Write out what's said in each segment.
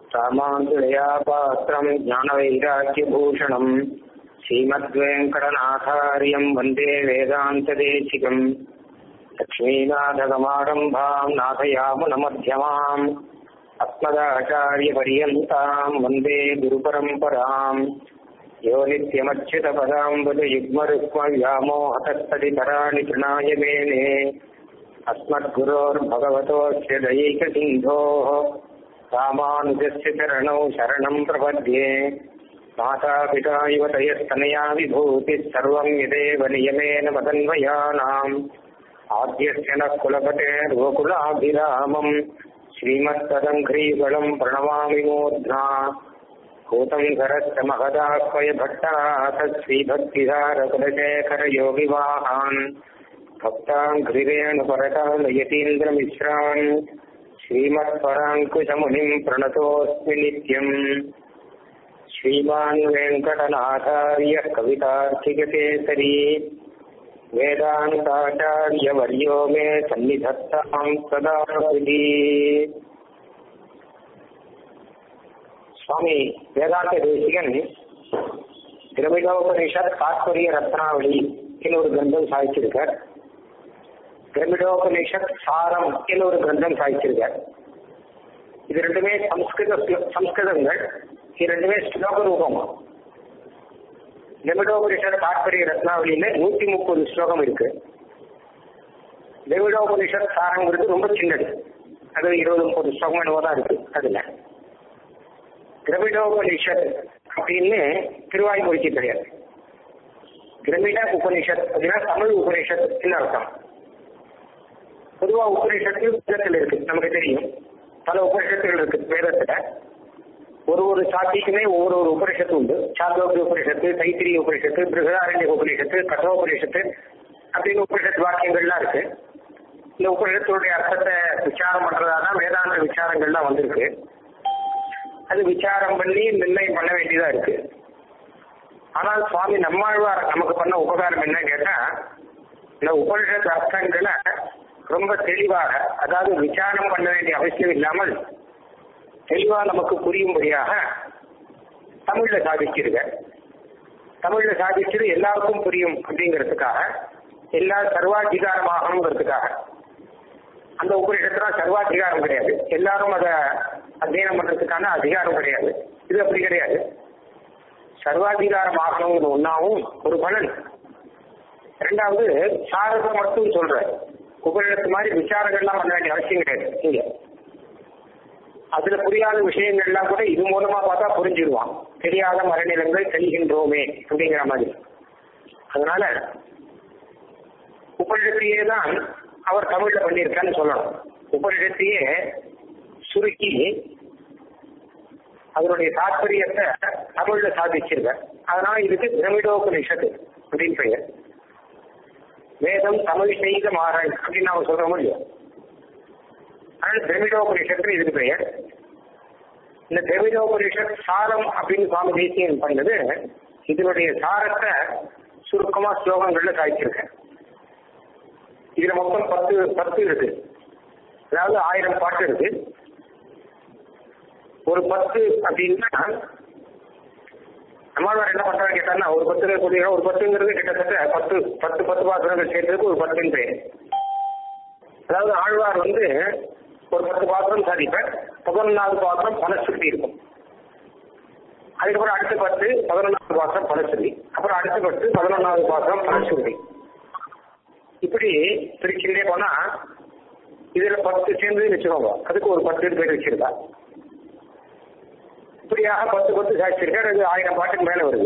ராமாந்துலயா பாத்திரம் ஞானவைராக்கியபூஷணம் ஸ்ரீமத்வேங்கடநாதாரியம் வந்தே வேதாந்ததேசிகம் லக்ஷ்மீநாதகமாரம்பாம் நாதயாமுனமத்தியமாம் अस्मदाचार्यपर्यन्ताम् वन्दे गुरुपरम्पराम् यो नित्यमच्युतपदाम्बुजयुग्मरुक्मव्यामोहतस्तदितराणि तृणाय मेने अस्मद्गुरोर्भगवतोऽस्य दयैकसिन्धोः रामानुजस्य चरणौ शरणम् प्रपद्ये मातापिता युवतयस्तनया विभूतिः सर्वम् यदेव नियमेन मदन्वयानाम् आद्यस्य नः कुलपतेर्वकुलाभिरामम् श्रीमत्तदङ्घ्रीगणम् प्रणमामि मूर्ध्ना भूतम् घरस्य महदाह्वय भट्टाथ श्रीभक्तिधारकुलशेखरयोगिवाहान् भक्ताङ्घ्रिरेणुपरकालयतीन्द्रमिश्रान् श्रीमत्पराङ्कुशमुनिम् प्रणतोऽस्मि नित्यम् श्रीमान् वेङ्कटनाथार्यः कवितार्थिककेसरी वेदान्ताचार्यवर्यो मे सन्निधत्ताम् सदा हृदि சுவாமி வேதாந்த தேசிகன் திரமிடோபனிஷத் தாத்பரிய ரத்னாவளி ஒரு கிரந்தம் சாதிச்சிருக்கார் திரமிடோபனிஷத் சாரம் ஒரு கிரந்தம் சாதிச்சிருக்கார் இது ரெண்டுமே சம்ஸ்கிருத சம்ஸ்கிருதங்கள் இது ரெண்டுமே ஸ்லோக ரூபம் திரமிடோபனிஷத் தாத்பரிய ரத்னாவளியில நூத்தி முப்பது ஸ்லோகம் இருக்கு திரமிடோபனிஷத் சாரங்கிறது ரொம்ப சின்னது அது இருபது முப்பது ஸ்லோகம் என்னவோ தான் இருக்கு அதுல திரவிடோபனிஷத் அப்படின்னு திருவாய்மொழிக்கு கிடையாது திரவிட உபனிஷத் அப்படின்னா தமிழ் உபனிஷத் அர்த்தம் பொதுவா உபனிஷத்து வேதத்தில் இருக்கு நமக்கு தெரியும் பல உபனிஷத்துகள் இருக்கு வேதத்துல ஒரு ஒரு சாத்திக்குமே ஒவ்வொரு ஒரு உபனிஷத்து உண்டு சாந்தோபி உபனிஷத்து தைத்திரிய உபனிஷத்து பிருகதாரண்ய உபனிஷத்து கதோபனிஷத்து அப்படின்னு உபனிஷத்து வாக்கியங்கள்லாம் இருக்கு இந்த உபனிஷத்துடைய அர்த்தத்தை விசாரம் பண்றதாதான் வேதாந்த விசாரங்கள்லாம் வந்திருக்கு அது விசாரம் பண்ணி நிர்ணயம் பண்ண வேண்டியதா இருக்கு ஆனால் சுவாமி நம்மாழ்வார் நமக்கு பண்ண உபகாரம் என்ன கேட்டா இந்த உபனிஷத்து அர்த்தங்களை ரொம்ப தெளிவாக அதாவது விசாரம் பண்ண வேண்டிய அவசியம் இல்லாமல் தெளிவா நமக்கு புரியும்படியாக தமிழ்ல சாதிச்சிருக்க தமிழ்ல சாதிச்சது எல்லாருக்கும் புரியும் அப்படிங்கிறதுக்காக எல்லா சர்வாதிகாரமாகணுங்கிறதுக்காக அந்த உபனிஷத்துல சர்வாதிகாரம் கிடையாது எல்லாரும் அதை அத்தியனம் பண்றதுக்கான அதிகாரம் கிடையாது இது அப்படி கிடையாது சர்வாதிகாரம் ஆகணுங்கிற ஒன்னாவும் ஒரு பலன் ரெண்டாவது சாரத்தை மட்டும் சொல்ற உபநிடத்து மாதிரி விசாரங்கள்லாம் பண்ண வேண்டிய அவசியம் கிடையாது இங்க அதுல புரியாத விஷயங்கள்லாம் கூட இது மூலமா பார்த்தா புரிஞ்சிருவான் தெரியாத மரநிலங்கள் தெளிகின்றோமே அப்படிங்கிற மாதிரி அதனால உபநிடத்தையே தான் அவர் தமிழ்ல பண்ணியிருக்கான்னு சொல்லணும் உபநிடத்தையே சுருக்கி அதனுடைய தாற்பயத்தை தமிழ்ல சாதிச்சிருக்க அதனால இதுக்கு பிரமிடோபனிஷத்து அப்படின்னு பெயர் வேதம் தமிழ் செய்த மாறன் அப்படின்னு நாம சொல்றோம் இல்லையா அதனால திரமிடோபனிஷத்து இதுக்கு பெயர் இந்த திரமிடோபனிஷத் சாரம் அப்படின்னு சுவாமி தேசியன் பண்ணது இதனுடைய சாரத்தை சுருக்கமா ஸ்லோகங்கள்ல சாதிச்சிருக்கேன் இதுல மொத்தம் பத்து பத்து இருக்கு அதாவது ஆயிரம் பாட்டு இருக்கு ஒரு பத்து அப்படின்னா நம்மளால் என்ன பண்றாங்க கேட்டாங்கன்னா ஒரு பத்து கூடிய ஒரு பத்துங்கிறது கிட்டத்தட்ட பத்து பத்து பத்து பாத்திரங்கள் சேர்த்ததுக்கு ஒரு பத்துன்னு பேர் அதாவது ஆழ்வார் வந்து ஒரு பத்து பாத்திரம் சாதிப்பார் பதினொன்றாவது பாத்திரம் பலசுத்தி இருக்கும் அதுக்கப்புறம் அடுத்த பத்து பதினொன்றாவது பாத்திரம் பலசுத்தி அப்புறம் அடுத்த பத்து பதினொன்றாவது பாத்திரம் பலசுத்தி இப்படி பிரிச்சுட்டே போனா இதுல பத்து சேர்ந்து வச்சுக்கோங்க அதுக்கு ஒரு பத்து பேர் வச்சிருக்கா இப்படியாக பத்து பத்து சாட்சியிருக்கார் அது ஆயிரம் பாட்டுக்கு மேல வருது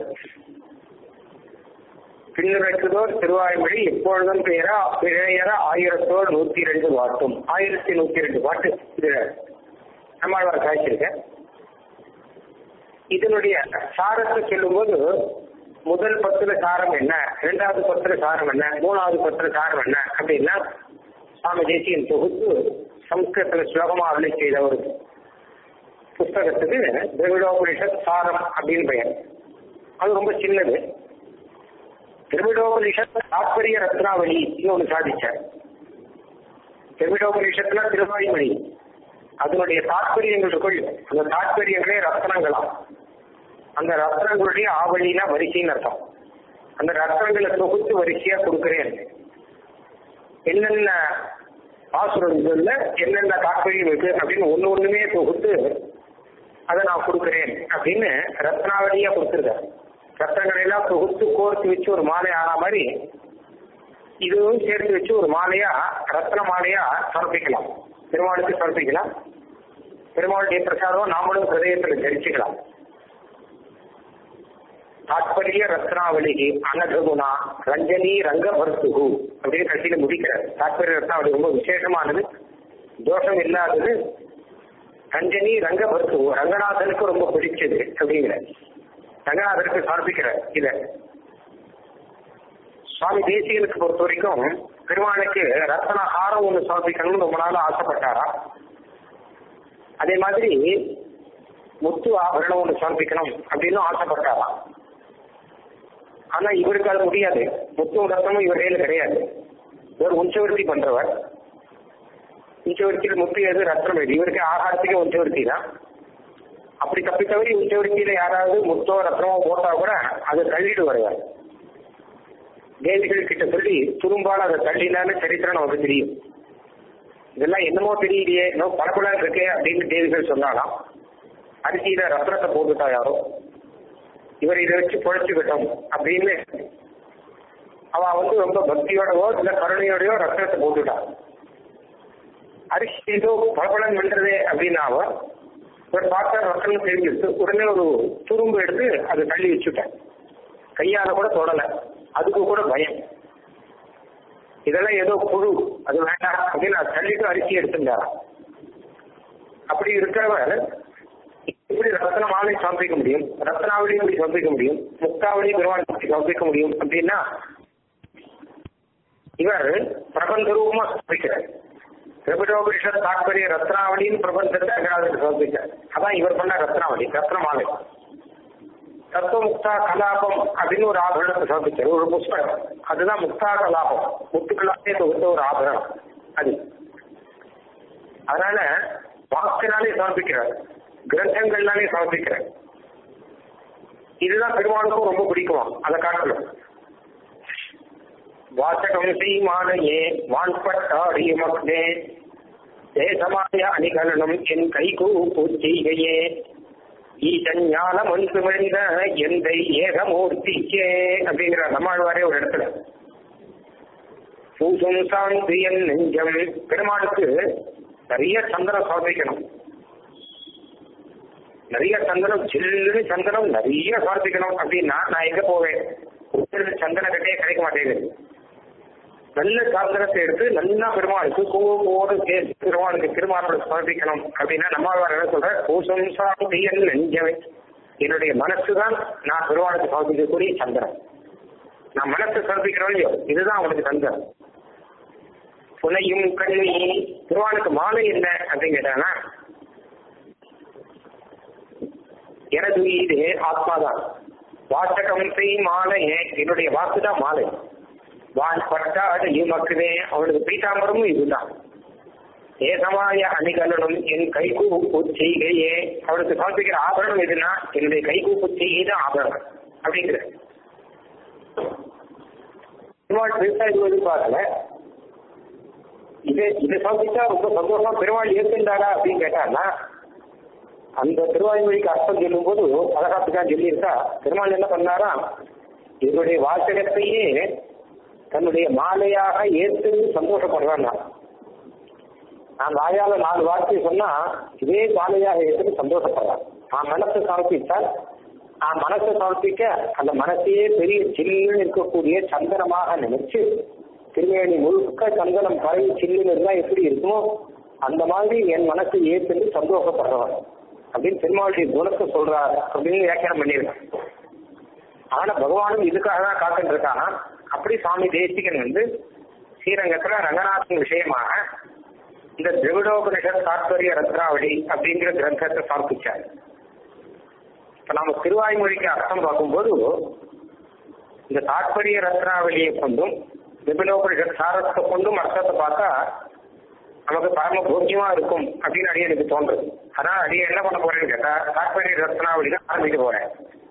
பின்னுரைக்குதோர் திருவாய்மொழி எப்பொழுதும் பேரா பிழையற ஆயிரத்தோர் நூத்தி ரெண்டு பாட்டும் ஆயிரத்தி நூத்தி ரெண்டு பாட்டு இது நம்மாழ்வார் சாட்சியிருக்க இதனுடைய சாரத்தை சொல்லும்போது முதல் பத்துல சாரம் என்ன இரண்டாவது பத்துல சாரம் என்ன மூணாவது பத்துல சாரம் என்ன அப்படின்னா சுவாமி தேசியன் தொகுத்து சம்ஸ்கிருதத்துல ஸ்லோகமா அருளை செய்த ஒரு புஸ்தகத்துக்கு திரவிடோபனிஷத் சாரம் அப்படின்னு பெயர் அது ரொம்ப சின்னது திரவிடோபனிஷத் தாத்பரிய ரத்னாவளி ஒன்று சாதிச்சார் திரவிடோபனிஷத்துல திருவாய்மொழி அதனுடைய தாற்பயங்கள் இருக்குள் அந்த தாற்பயங்களே ரத்னங்களாம் அந்த ரத்னங்களுடைய ஆவலினா வரிசைன்னு அர்த்தம் அந்த ரத்னங்களை தொகுத்து வரிசையா கொடுக்கிறேன் என்னென்ன பாசுரங்கள்ல என்னென்ன தாற்பயம் இருக்கு அப்படின்னு ஒண்ணு ஒண்ணுமே தொகுத்து அதை நான் கொடுக்கிறேன் அப்படின்னு ரத்னாவளியா கொடுத்துருக்காரு ரத்னங்களை எல்லாம் தொகுத்து கோர்த்து வச்சு ஒரு மாலை ஆன மாதிரி இதுவும் சேர்த்து வச்சு ஒரு மாலையா ரத்ன மாலையா சமர்ப்பிக்கலாம் பெருமாளுக்கு சமர்ப்பிக்கலாம் பெருமாளுடைய பிரசாதம் நாமளும் ஹிருதயத்தில் தரிச்சுக்கலாம் தாத்பரிய ரத்னாவளி அனககுணா ரஞ்சனி ரங்க பர்த்துகு அப்படின்னு கட்சியில முடிக்கிறார் தாத்பரிய ரத்னாவளி ரொம்ப விசேஷமானது தோஷம் இல்லாதது ரஞ்சனி ரங்க பர்த்துகு ரங்கநாதனுக்கு ரொம்ப பிடிச்சது அப்படிங்கிற ரங்கநாதனுக்கு சமர்ப்பிக்கிறார் இத சுவாமி தேசியனுக்கு பொறுத்த வரைக்கும் பெருமாளுக்கு ரத்தன ஹாரம் ஒன்று சமர்ப்பிக்கணும்னு ரொம்ப நாள் ஆசைப்பட்டாரா அதே மாதிரி முத்து ஆபரணம் ஒன்று சமர்ப்பிக்கணும் அப்படின்னு ஆசைப்பட்டாரா ஆனா இவருக்கு அது முடியாது முத்தும் ரத்தமும் இவர் கையில் கிடையாது இவர் உஞ்சவர்த்தி பண்றவர் உஞ்சவர்த்தியில் முத்து எது ரத்னம் எது இவருக்கு ஆகாரத்துக்கே உஞ்சவர்த்தி தான் அப்படி தப்பி தவறி உச்சவர்த்தியில யாராவது முத்தோ ரத்னமோ போட்டா கூட அதை தள்ளிட்டு வருவார் தேவிகள் கிட்ட சொல்லி துரும்பால அதை தள்ளினாலும் சரித்திரம் நமக்கு தெரியும் இதெல்லாம் என்னமோ தெரியலையே இன்னும் பரபலன் இருக்கே அப்படின்னு தேவிகள் சொன்னாலாம் அரிசியில ரத்னத்தை போட்டுட்டா யாரோ இவர் இதை வச்சு பொழைச்சுக்கிட்டோம் அப்படின்னு அவ வந்து ரொம்ப பக்தியோடவோ இல்ல கருணையோடயோ ரத்னத்தை போட்டுட்டான் அரிசி ஏதோ பலபலன் பண்றதே அப்படின்னாவ ஒரு பார்த்தா ரத்தம் தெரிஞ்சிருச்சு உடனே ஒரு துரும்பு எடுத்து அதை தள்ளி வச்சுட்டேன் கையால கூட தொடலை அதுக்கு கூட பயம் இதெல்லாம் ஏதோ புழு அது வேண்டாம் அப்படின்னு நான் தள்ளிட்டு அரிசி எடுத்துட்டாராம் அப்படி இருக்கிறவர் இப்படி ரத்ன மாலை சமர்ப்பிக்க முடியும் ரத்னாவளி இப்படி சமர்ப்பிக்க முடியும் முக்தாவளி பெருமாள் இப்படி சமர்ப்பிக்க முடியும் அப்படின்னா இவர் பிரபந்த ரூபமா சமர்ப்பிக்கிறார் திரிபுரோபரிஷத் தாற்பரிய ரத்னாவளின்னு பிரபந்தத்தை அங்கராஜருக்கு சமர்ப்பிச்சார் அதான் இவர் பண்ண ரத்னாவளி ரத்ன மாலை தத்துவமுக்தா கலாபம் அப்படின்னு ஒரு ஆபரணத்தை சமர்ப்பிச்சார் ஒரு புஸ்தகம் அதுதான் முக்தா கலாபம் முத்துக்களாலே தொகுத்த ஒரு ஆபரணம் அது அதனால வாக்கினாலே சமர்ப்பிக்கிறார் கிரந்தங்கள்னாலே சமர்ப்பிக்கிறார் இதுதான் பெருமாளுக்கும் ரொம்ப பிடிக்குமா அதை காட்டணும் வாசகம் செய்மானையே வான்பட்டாடிய மக்களே தேசமாய அணிகலனும் என் கைகூ பூச்செய்கையே ஈசன் ஞானம் ஒன்று மனித எந்தை ஏகமூர்த்திக்கே அப்படிங்கிற நம்மாழ்வாரே ஒரு இடத்துல பூசும் சாந்தி என் நெஞ்சம் பெருமாளுக்கு நிறைய சந்தனம் சமர்ப்பிக்கணும் நிறைய சந்தனம் சில்லுன்னு சந்தனம் நிறைய சமர்ப்பிக்கணும் அப்படின்னா நான் எங்க போவேன் சந்தன கட்டையே கிடைக்க மாட்டேங்குது நல்ல சாந்தனத்தை எடுத்து நல்லா பெருமாளுக்கு கோவோடு சேர்த்து பெருமாளுக்கு திருமாவளை சமர்ப்பிக்கணும் அப்படின்னா நம்மாழ்வார் என்ன சொல்ற பூசம் சாந்தி என் நெஞ்சமே என்னுடைய மனசு தான் நான் பெருமாளுக்கு சமர்ப்பிக்கக்கூடிய சந்தனம் நான் மனசை சமர்ப்பிக்கிறோம் இல்லையோ இதுதான் அவனுக்கு சந்தனம் புனையும் கண்ணி பெருமாளுக்கு மாலை என்ன அப்படின்னு கேட்டானா எனது இது ஆத்மாதான் வாசகம் செய் மாலையே என்னுடைய வாக்கு தான் மாலை வான் பட்டாடு இமக்குதே அவனுக்கு பீட்டாம்பரமும் இதுதான் ஏகமாய அணிகலனும் என் கைகூப்பு செய்கையே அவனுக்கு சமர்ப்பிக்கிற ஆபரணம் எதுனா என்னுடைய கைகூப்பு செய்கை தான் ஆபரணம் அப்படிங்கிற பெருமாள் பெருசா இது எதிர்பார்க்கல இது இதை சமர்ப்பிச்சா ரொம்ப சந்தோஷமா பெருமாள் ஏற்கின்றாரா அப்படின்னு கேட்டான்னா அந்த திருவாய்மொழிக்கு அர்த்தம் சொல்லும் போது அழகாத்துக்காக சொல்லியிருக்கா பெருமாள் என்ன பண்ணாரா இவருடைய வாசகத்தையே தன்னுடைய மாலையாக ஏற்று சந்தோஷப்படுறான் நான் நான் வாயால நாலு வார்த்தை சொன்னா இதே மாலையாக ஏற்று சந்தோஷப்படுறான் நான் மனசை சமர்ப்பித்தால் நான் மனசை சமர்ப்பிக்க அந்த மனசையே பெரிய சில்லுன்னு இருக்கக்கூடிய சந்தனமாக நினைச்சு திருவேணி முழுக்க சந்தனம் பரவி சில்லுன்னு இருந்தா எப்படி இருக்குமோ அந்த மாதிரி என் மனசை ஏற்று சந்தோஷப்படுறவன் அப்படின்னு பெருமாளுடைய குணத்தை சொல்றாரு அப்படின்னு வியாக்கியானம் பண்ணியிருக்கான் ஆனா பகவானும் இதுக்காக தான் காத்துட்டு இருக்கானா அப்படி சுவாமி தேசிகன் வந்து ஸ்ரீரங்கத்துல ரங்கநாதன் விஷயமாக இந்த திரவிடோபனிஷத் தாத்பரிய ரத்னாவளி அப்படிங்கிற கிரந்தத்தை சமர்ப்பிச்சார் இப்ப நாம திருவாய்மொழிக்கு அர்த்தம் பார்க்கும்போது இந்த தாத்பரிய ரத்னாவளியை கொண்டும் திரவிடோபனிஷத் சாரத்தை கொண்டும் அர்த்தத்தை பார்த்தா நமக்கு பரம போக்கியமா இருக்கும் அப்படின்னு அடியே எனக்கு தோன்றுது ஆனா அடியே என்ன பண்ண போறேன்னு கேட்டா தாற்பரிய ரத்னாவளி தான் ஆரம்பிக்க போறேன்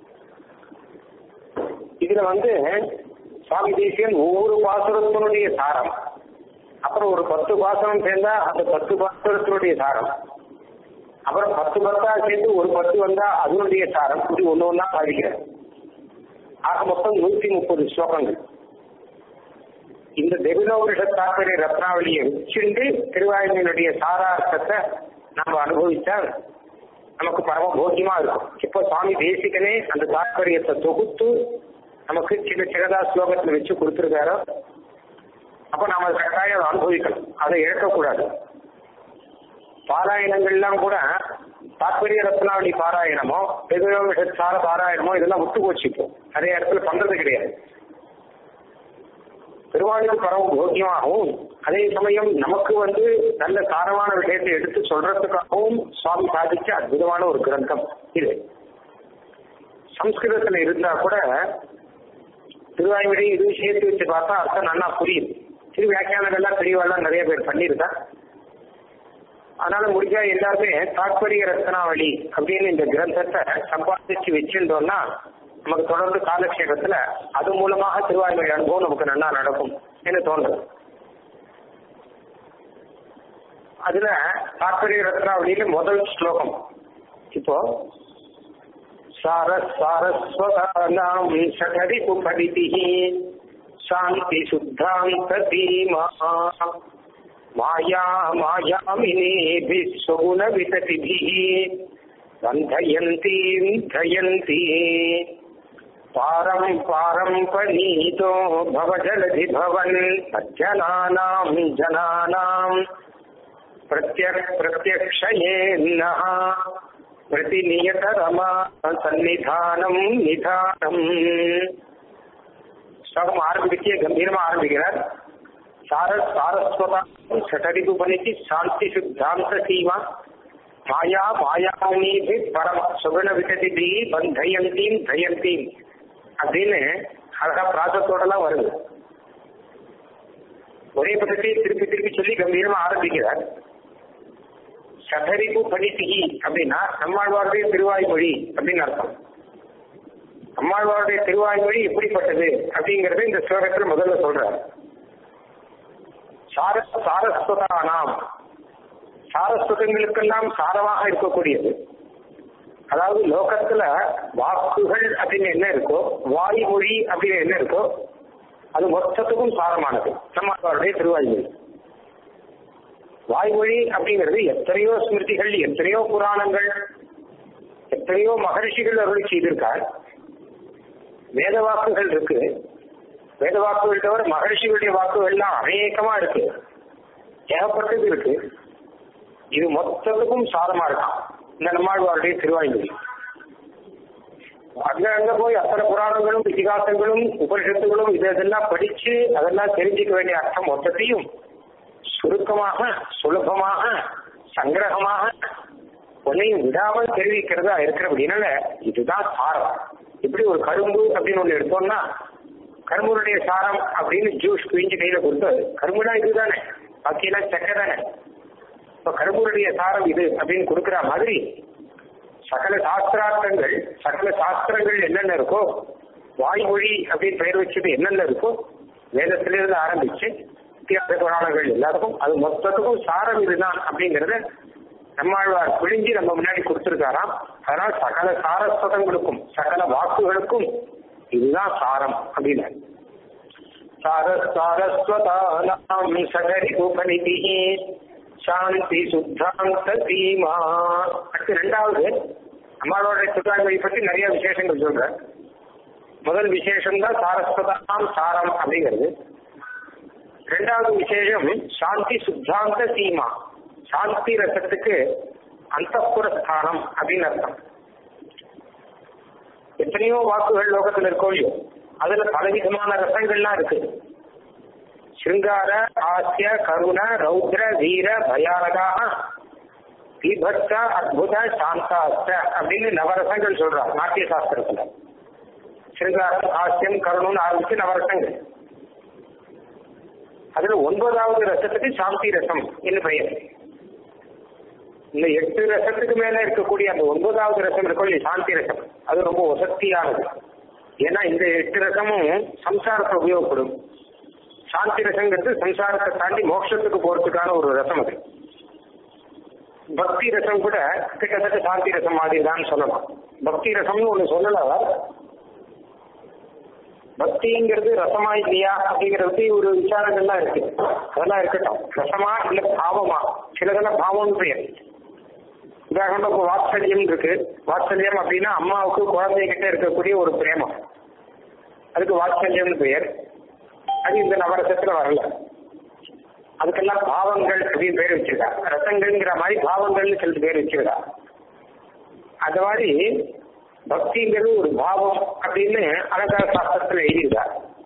இதுல வந்து சுவாமி தேசியன் ஒவ்வொரு பாசுரத்தினுடைய சாரம் அப்புறம் ஒரு பத்து பாசுரம் சேர்ந்தா அந்த பத்து பாசுரத்தினுடைய சாரம் அப்புறம் பத்து பத்தா சேர்ந்து ஒரு பத்து வந்தா அதனுடைய சாரம் இப்படி ஒண்ணு ஒன்னா சாதிக்கிறேன் ஆக மொத்தம் நூத்தி முப்பது ஸ்லோகங்கள் இந்த தெவிலோகிருஷ தாற்பரிய ரத்னாவளியை வச்சுண்டு திருவாயுடைய சாரார்த்தத்தை நம்ம அனுபவிச்சால் நமக்கு பரம போக்கியமா இருக்கும் இப்போ சுவாமி தேசிகனே அந்த தாற்பயத்தை தொகுத்து நமக்கு சின்ன சின்னதா ஸ்லோகத்துல வச்சு கொடுத்துருக்காரோ அப்ப நாம கட்டாயம் அனுபவிக்கணும் அதை இழக்கக்கூடாது பாராயணங்கள்லாம் கூட தாற்பரிய ரத்னாவளி பாராயணமோ சார பாராயணமோ இதெல்லாம் விட்டு போச்சு இப்போ நிறைய இடத்துல பண்றது கிடையாது பெருவாழ்வு பரவ போக்கியமாகவும் அதே சமயம் நமக்கு வந்து நல்ல சாரமான விஷயத்தை எடுத்து சொல்றதுக்காகவும் சுவாமி சாதிச்ச அற்புதமான ஒரு கிரந்தம் இது சம்ஸ்கிருதத்துல இருந்தா கூட திருவாய்மொழி இது சேர்த்து வச்சு பார்த்தா அர்த்தம் நல்லா புரியுது திரு வியாக்கியானங்கள்லாம் பெரியவாள்லாம் நிறைய பேர் பண்ணியிருக்கா அதனால முடிஞ்சா எல்லாருமே தாற்பரிய ரத்னாவளி அப்படின்னு இந்த கிரந்தத்தை சம்பாதிச்சு வச்சிருந்தோம்னா நமக்கு தொடர்ந்து காலக்ஷேபத்துல அது மூலமாக திருவாய்மொழி அனுபவம் நமக்கு நல்லா நடக்கும் என்று தோன்றுது அதுல தாற்பரிய ரத்னாவளியில முதல் ஸ்லோகம் இப்போ சாரஸ் சாரஸ்வதானாம் சகரி புபடிதி சாந்தி சுத்தாந்த சீமா மாயா மாயாமினேபிः स्वगुण विततिभिः बन्धयन्तीं धयन्ती पारं पारं पनीतो भवजलधि भवन् सज्जनानां जनानां प्रत्यक् प्रत्यक्षयेन्नः प्रतिनियतरमा சந்நிதானம் நிதானம் ஸ்லோகம் ஆரம்பிக்க கம்பீரமா ஆரம்பிக்கிறார் சாரஸ் சாரஸ்வதா சட்டரிப்பு பணிக்கு சாந்தி சித்தாந்த சீமா மாயா மாயாமீபி பரம சுகுண விகதி பந்தயந்தீம் தயந்தீம் அப்படின்னு அழகா பிராசத்தோடலாம் வருது ஒரே பதத்தை திருப்பி திருப்பி சொல்லி கம்பீரமா ஆரம்பிக்கிறார் சதரிப்பு பணித்திகி அப்படின்னா நம்மாழ்வாருடைய திருவாய்மொழி அப்படின்னு அர்த்தம் நம்மாழ்வாருடைய திருவாய்மொழி எப்படிப்பட்டது அப்படிங்கறது இந்த ஸ்லோகத்துல முதல்ல சொல்றார் சார சாரஸ்வதானாம் சாரஸ்வதங்களுக்கெல்லாம் சாரமாக இருக்கக்கூடியது அதாவது லோகத்துல வாக்குகள் அப்படின்னு என்ன இருக்கோ வாய்மொழி அப்படின்னு என்ன இருக்கோ அது மொத்தத்துக்கும் சாரமானது நம்மளுடைய திருவாய்மொழி வாய்மொழி அப்படிங்கிறது எத்தனையோ ஸ்மிருதிகள் எத்தனையோ புராணங்கள் எத்தனையோ மகர்ஷிகள் அருள் செய்திருக்கார் வேத வாக்குகள் இருக்கு வேத வாக்குகள் தவிர மகர்ஷிகளுடைய வாக்குகள்லாம் அநேகமா இருக்கு ஏகப்பட்டது இருக்கு இது மொத்தத்துக்கும் சாரமா இருக்கும் இந்த நம்மாழ்வாருடைய திருவாய்மொழி அங்க அங்க போய் அத்தனை புராணங்களும் இதிகாசங்களும் உபனிஷத்துகளும் இதெல்லாம் படிச்சு அதெல்லாம் தெரிஞ்சுக்க வேண்டிய அர்த்தம் மொத்தத்தையும் சுருக்கமாக சுலபமாக சங்கிரகமாக ஒன்னையும் விடாமல் தெரிவிக்கிறதா இருக்கிறபடினால இதுதான் சாரம் இப்படி ஒரு கரும்பு அப்படின்னு ஒண்ணு எடுத்தோம்னா கரும்புடைய சாரம் அப்படின்னு ஜூஸ் பிழிஞ்சு கையில கொடுத்து கரும்புனா இதுதானே பாக்கியெல்லாம் சக்கை தானே இப்ப கரும்புடைய சாரம் இது அப்படின்னு கொடுக்கிற மாதிரி சகல சாஸ்திரார்த்தங்கள் சகல சாஸ்திரங்கள் என்னென்ன இருக்கோ வாய்மொழி அப்படின்னு பெயர் வச்சது என்னென்ன இருக்கோ வேதத்திலிருந்து ஆரம்பிச்சு வித்தியாச புராணங்கள் எல்லாருக்கும் அது மொத்தத்துக்கும் சாரம் இதுதான் அப்படிங்கறத நம்மாழ்வார் பிழிஞ்சு நம்ம முன்னாடி கொடுத்திருக்காராம் அதனால் சகல சாரஸ்வதங்களுக்கும் சகல வாக்குகளுக்கும் இதுதான் சாரம் அப்படின்னு சார சாரஸ்வதானாம் சகரி உபநிதி சாந்தி சுத்தாந்த சீமா அடுத்து ரெண்டாவது அம்மாவோட சுத்தாங்கை பற்றி நிறைய விசேஷங்கள் சொல்ற முதல் விசேஷம் தான் சாரஸ்வதாம் சாரம் அப்படிங்கிறது ரெண்டாவது விசேஷம் சாந்தி சுத்தாந்த சீமா சாந்தி ரசத்துக்கு அந்தப்புற ஸ்தானம் அப்படின்னு அர்த்தம் எத்தனையோ வாக்குகள் லோகத்தில் இருக்கோ இல்லையோ அதுல பலவிதமான ரசங்கள்லாம் இருக்கு சிருங்கார ஆசிய கருண ரௌத்ர வீர பயானகாக தீபத்த அத்புத சாந்தாஸ்த அப்படின்னு நவரசங்கள் சொல்றாங்க நாட்டிய சாஸ்திரத்துல சிருங்காரம் ஹாஸ்யம் கருணுன்னு ஆரம்பிச்சு நவரசங்கள் அதுல ஒன்பதாவது ரசத்துக்கு சாந்தி ரசம் என்று பெயர் இந்த எட்டு ரசத்துக்கு மேல இருக்கக்கூடிய அந்த ஒன்பதாவது ரசம் இருக்கக்கூடிய சாந்தி ரசம் அது ரொம்ப வசத்தியானது ஏன்னா இந்த எட்டு ரசமும் சம்சாரத்தை உபயோகப்படும் சாந்தி ரசங்கிறது சம்சாரத்தை தாண்டி மோட்சத்துக்கு போறதுக்கான ஒரு ரசம் அது பக்தி ரசம் கூட கிட்டத்தட்ட சாந்தி ரசம் மாதிரி தான் சொல்லலாம் பக்தி ரசம்னு ஒண்ணு சொல்லல பக்திங்கிறது ரசமா இல்லையா அப்படிங்கறது ஒரு விசாரங்கள்லாம் இருக்கு அதெல்லாம் இருக்கட்டும் ரசமா இல்ல பாவமா சிலதெல்லாம் பாவம்னு பெயர் உதாரணம் இப்போ வாத்சல்யம் இருக்கு வாத்சல்யம் அப்படின்னா அம்மாவுக்கு குழந்தைகிட்ட இருக்கக்கூடிய ஒரு பிரேமம் அதுக்கு வாத்சல்யம்னு பெயர் அது இந்த நவரசத்துல வரல அதுக்கெல்லாம் பாவங்கள் அப்படின்னு பேர் வச்சிருக்கா ரசங்கள்ங்கிற மாதிரி பாவங்கள்னு சொல்லிட்டு பேர் வச்சிருக்கா அந்த மாதிரி பக்திங்கிறது ஒரு பாவம் அப்படின்னு அலங்கார சாஸ்திரத்துல எழுதியிருக்கா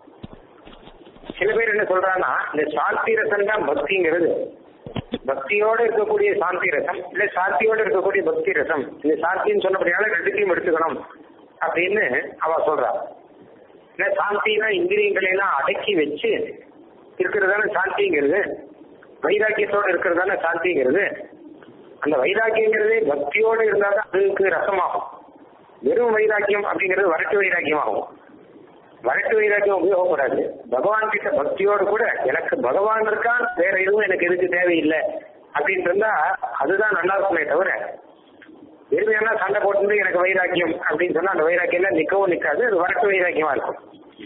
சில பேர் என்ன சொல்றாங்கன்னா இந்த சாந்தி ரசம் தான் பக்திங்கிறது பக்தியோட இருக்கக்கூடிய சாந்தி ரசம் இல்ல சாந்தியோட இருக்கக்கூடிய பக்தி ரசம் இந்த சாந்தின்னு சொன்னபடியால ரெண்டுத்தையும் எடுத்துக்கணும் அப்படின்னு அவ சொல்றா இல்ல சாந்தினா இந்திரியங்களை எல்லாம் அடக்கி வச்சு இருக்கிறதான சாந்திங்கிறது வைராக்கியத்தோட இருக்கிறதான சாந்திங்கிறது அந்த வைராக்கியங்கிறதே பக்தியோட இருந்தா தான் அதுக்கு ரசமாகும் வெறும் வைராக்கியம் அப்படிங்கிறது வரட்டு வைராக்கியம் ஆகும் வரட்டு வைராக்கியம் உபயோகப்படாது பகவான் கிட்ட பக்தியோடு கூட எனக்கு பகவான் இருக்கான் வேற எதுவும் எனக்கு எதுக்கு தேவையில்லை அப்படின்னு இருந்தா அதுதான் நல்லா இருக்குமே தவிர வெறுமையான சண்டை போட்டு எனக்கு வைராக்கியம் அப்படின்னு சொன்னா அந்த வைராக்கியம் நிக்கவும் நிக்காது அது வரட்டு வைராக்கியமா இருக்கும்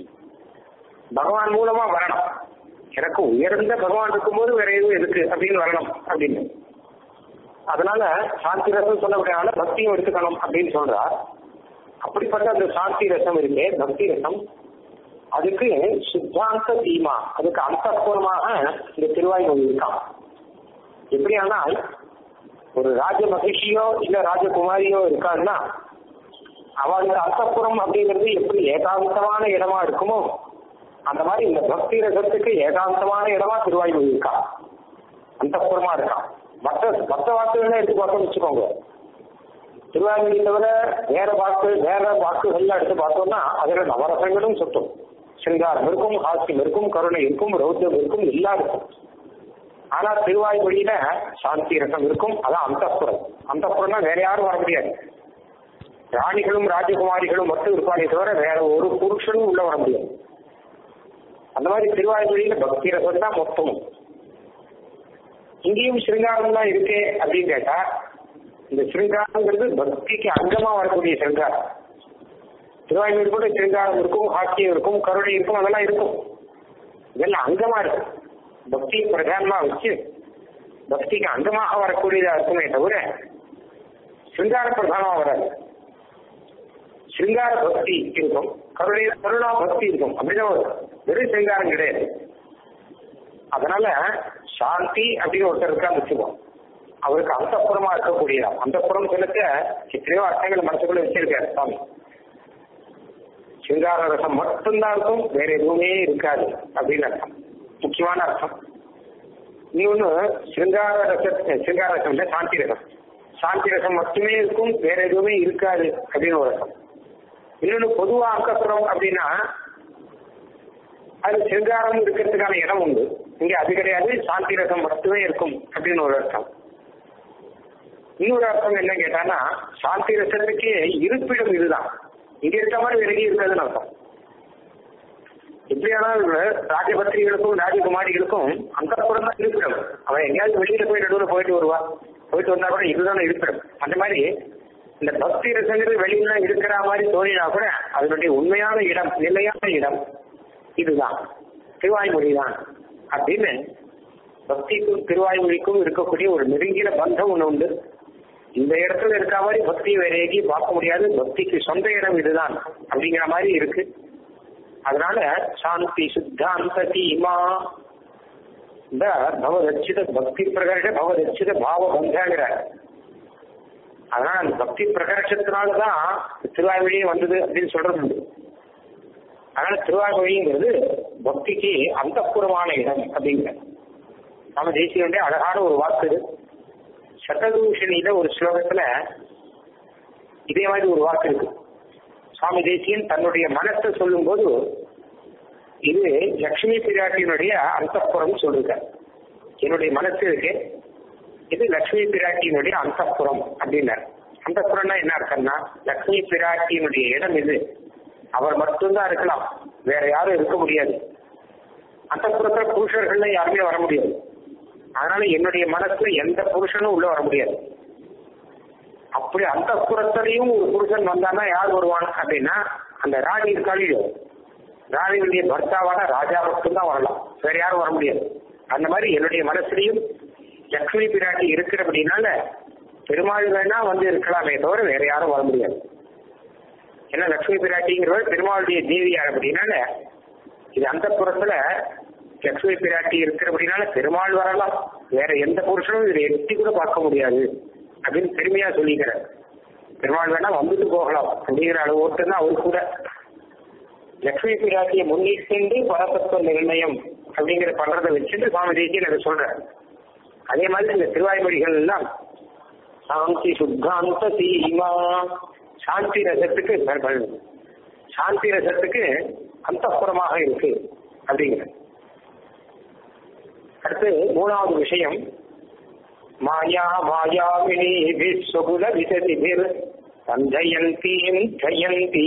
பகவான் மூலமா வரணும் எனக்கு உயர்ந்த பகவான் இருக்கும்போது வேற எதுவும் எதுக்கு அப்படின்னு வரணும் அப்படின்னு அதனால சாந்தி ரசம் சொல்லப்படியான பக்தியும் எடுத்துக்கணும் அப்படின்னு சொல்றா அப்படிப்பட்ட அந்த சாந்தி ரசம் இருக்கே பக்தி ரசம் அதுக்கு சித்தாந்த தீமா அதுக்கு அந்தப்பூர்வமாக இந்த திருவாய்மொழி இருக்கான் எப்படியானால் ஒரு ராஜ மகிழ்ச்சியோ இல்ல ராஜகுமாரியோ இருக்கான்னா அவளுக்கு அந்தப்புறம் அப்படிங்கிறது எப்படி ஏகாந்தமான இடமா இருக்குமோ அந்த மாதிரி இந்த பக்தி ரசத்துக்கு ஏகாந்தமான இடமா திருவாய்மொழி இருக்கா அந்தப்புறமா இருக்கான் மற்ற மற்ற வாக்குகள் எடுத்து பார்த்தோம்னு வச்சுக்கோங்க திருவாரூரை தவிர வேற வாக்கு வேற வாக்குகள்லாம் எடுத்து பார்த்தோம்னா அதுல நவரசங்களும் சுட்டும் சிங்காரம் இருக்கும் ஹாஸ்யம் இருக்கும் கருணை இருக்கும் ரௌத்தியம் இருக்கும் எல்லாம் இருக்கும் ஆனா திருவாய்மொழியில சாந்தி ரசம் இருக்கும் அதான் அந்தப்புறம் அந்தப்புறம்னா வேற யாரும் வர முடியாது ராணிகளும் ராஜகுமாரிகளும் மட்டும் இருப்பானே தவிர வேற ஒரு புருஷனும் உள்ள வர முடியாது அந்த மாதிரி திருவாய்மொழியில பக்தி ரசம் தான் மொத்தமும் இங்கேயும் சிருங்காரம் தான் இருக்கே அப்படின்னு கேட்டா இந்த சிருங்காரங்கிறது பக்திக்கு அங்கமா வரக்கூடிய சிருங்காரம் திருவாயூர் கூட சிருங்காரம் இருக்கும் ஹாக்கியம் இருக்கும் கருணை இருக்கும் அதெல்லாம் இருக்கும் இதெல்லாம் அங்கமா இருக்கும் பக்தியை பிரதானமா வச்சு பக்திக்கு அங்கமாக வரக்கூடியதா இருக்குமே தவிர சிருங்கார பிரதானமா வராது சிருங்கார பக்தி இருக்கும் கருணை கருணா பக்தி இருக்கும் அப்படிதான் வரும் வெறும் சிருங்காரம் கிடையாது அதனால சாந்தி அப்படின்னு ஒருத்தர் இருக்கான்னு வச்சுக்கோம் அவருக்கு அந்தப்புறமா இருக்கக்கூடியதா அந்தப்புறம் சொல்லுக்க எத்தனையோ அர்த்தங்கள் மனசுக்குள்ள வச்சிருக்காரு சாமி சிங்கார ரசம் மட்டும்தான் இருக்கும் வேற எதுவுமே இருக்காது அப்படின்னு அர்த்தம் முக்கியமான அர்த்தம் இன்னொன்னு சிங்கார ரச சிங்கார ரசம் இல்ல சாந்தி ரசம் சாந்தி ரசம் மட்டுமே இருக்கும் வேற எதுவுமே இருக்காது அப்படின்னு ஒரு அர்த்தம் இன்னொன்னு பொதுவா அங்கப்புறம் அப்படின்னா அது சிங்காரம் இருக்கிறதுக்கான இடம் உண்டு இங்க அது கிடையாது சாந்தி ரசம் மட்டுமே இருக்கும் அப்படின்னு ஒரு அர்த்தம் இன்னொரு அர்த்தம் என்ன கேட்டானா சாந்தி ரசத்துக்கு இருப்பிடம் இதுதான் இங்க இருக்க மாதிரி விலகி இருக்காதுன்னு அர்த்தம் எப்படியானாலும் ராஜபத்திரிகளுக்கும் ராஜகுமாரிகளுக்கும் அந்த புறம் தான் இருப்பிடம் அவன் எங்கேயாவது வெளியில போய் நடுவில் போயிட்டு வருவா போயிட்டு வந்தா கூட இதுதான் இருப்பிடம் அந்த மாதிரி இந்த பக்தி ரசங்கிறது வெளியில இருக்கிற மாதிரி தோணினா கூட அதனுடைய உண்மையான இடம் நிலையான இடம் இதுதான் திருவாய்மொழி தான் அப்படின்னு பக்திக்கும் திருவாய்மொழிக்கும் இருக்கக்கூடிய ஒரு நெருங்கின பந்தம் ஒண்ணு உண்டு இந்த இடத்துல இருக்க மாதிரி பக்தி வேற எங்கேயும் பார்க்க முடியாது பக்திக்கு சொந்த இடம் இதுதான் அப்படிங்கிற மாதிரி இருக்கு அதனால சாந்தி சுத்தாந்த தீமா இந்த பவதட்சித பக்தி பிரகர்ஷ பவதட்சித பாவ பந்தாங்கிற அதனால அந்த பக்தி பிரகர்ஷத்தினாலதான் திருவாய்மொழியே வந்தது அப்படின்னு சொல்றது உண்டு அதனால திருவாய்மொழிங்கிறது பக்திக்கு அந்தப்புறமான இடம் அப்படிங்கிற நம்ம தேசிய அழகான ஒரு வாக்கு இது சததூஷணியில ஒரு ஸ்லோகத்துல இதே மாதிரி ஒரு வாக்கு இருக்கு சுவாமி தேசியன் தன்னுடைய மனத்தை சொல்லும் போது இது லட்சுமி பிராட்டியினுடைய அந்தப்புறம் சொல்லுங்க என்னுடைய மனசு இருக்கு இது லட்சுமி பிராட்டியினுடைய அந்தப்புறம் அப்படின்னார் அந்தப்புறம்னா என்ன அர்த்தம்னா லட்சுமி பிராட்டியினுடைய இடம் இது அவர் மட்டும்தான் இருக்கலாம் வேற யாரும் இருக்க முடியாது அந்த புறத்துல புருஷர்கள்ல யாருமே வர முடியாது அதனால என்னுடைய மனசுல எந்த புருஷனும் உள்ள வர முடியாது அப்படி அந்த புறத்திலையும் ஒரு புருஷன் வந்தானா யார் வருவான் அப்படின்னா அந்த ராணி இருக்காளியோ ராணியுடைய பர்த்தாவான ராஜா மட்டும்தான் வரலாம் வேற யாரும் வர முடியாது அந்த மாதிரி என்னுடைய மனசுலையும் லக்ஷ்மி பிராட்டி இருக்கிறபடினால பெருமாள் வேணா வந்து இருக்கலாமே தவிர வேற யாரும் வர முடியாது ஏன்னா லக்ஷ்மி பிராட்டிங்கிறவர் பெருமாளுடைய தேவியார் அப்படின்னால இது அந்த புறத்துல லக்ஷ்மி பிராட்டி இருக்கிறபடினால பெருமாள் வரலாம் வேற எந்த புருஷனும் இதை எட்டி கூட பார்க்க முடியாது அப்படின்னு பெருமையா சொல்லிக்கிறார் பெருமாள் வேணா வந்துட்டு போகலாம் அப்படிங்கிற அளவோட்டு தான் அவர் கூட லக்ஷ்மி பிராட்டியை முன்னிட்டு பரதத்துவ நிர்ணயம் அப்படிங்கிற பண்றதை வச்சுட்டு சுவாமி தேசியன் அதை சொல்றார் அதே மாதிரி இந்த திருவாய்மொழிகள் எல்லாம் சாந்தி சுத்தாந்த சீமா சாந்தி ரசத்துக்கு சாந்தி ரசத்துக்கு அந்தப்புறமாக இருக்கு அப்படிங்கிற அடுத்து மூணாவது விஷயம் மாயா மாயாவினி விஸ்வகுல விசதிபிர் சஞ்சயந்தீம் ஜயந்தி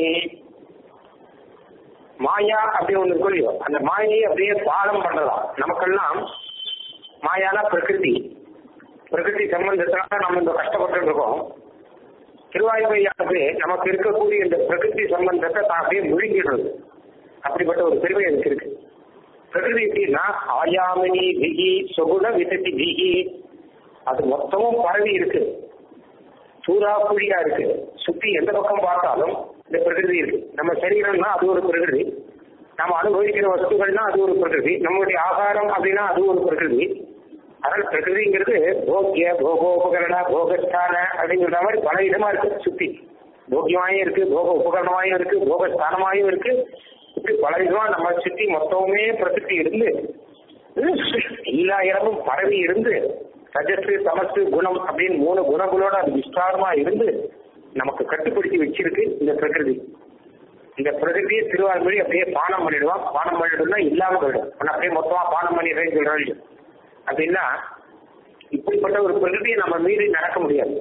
மாயா அப்படி ஒண்ணு இருக்கும் இல்லையோ அந்த மாயையை அப்படியே பாலம் பண்ணலாம் நமக்கெல்லாம் மாயானா பிரகிருதி பிரகிருதி சம்பந்தத்தினால நம்ம இந்த கஷ்டப்பட்டு இருக்கோம் திருவாய்மையானது நமக்கு இருக்கக்கூடிய இந்த பிரகிருதி சம்பந்தத்தை தான் அப்படியே முழுங்கிடுறது அப்படிப்பட்ட ஒரு பெருமை எனக்கு இருக்கு பிரகிருதி எப்படின்னா ஆயாமினி திகி சொகுண விசதி திகி அது மொத்தமும் பரவி இருக்கு சூறாப்புழியா இருக்கு சுத்தி எந்த பக்கம் பார்த்தாலும் இந்த பிரகிருதி இருக்கு நம்ம சரீரம்னா அது ஒரு பிரகிருதி நம்ம அனுபவிக்கிற வஸ்துகள்னா அது ஒரு பிரகிருதி நம்மளுடைய ஆகாரம் அப்படின்னா அது ஒரு பிரகிருதி அதனால பிரகிருதிங்கிறது போக்கிய போகோபகரண போகஸ்தான அப்படிங்கிற மாதிரி பல விதமா இருக்கு சுத்தி போக்கியமாயும் இருக்கு போக உபகரணமாயும் இருக்கு போகஸ்தானமாயும் இருக்கு இப்படி பல விதமா நம்ம சுத்தி மொத்தமுமே பிரசித்தி இருந்து எல்லா இடமும் பரவி இருந்து ரஜசு தமசு குணம் அப்படின்னு மூணு குணங்களோட அது விஸ்தாரமா இருந்து நமக்கு கட்டுப்படுத்தி வச்சிருக்கு இந்த பிரகிருதி இந்த பிரகிருதியை திருவாரூரி அப்படியே பானம் பண்ணிடுவான் பானம் பண்ணிடும்னா இல்லாம போயிடும் ஆனா அப்படியே மொத்தமா பானம் பண்ணிடுறேன்னு சொல்றேன் அப்படின்னா இப்படிப்பட்ட ஒரு பிரகிருதியை நம்ம மீறி நடக்க முடியாது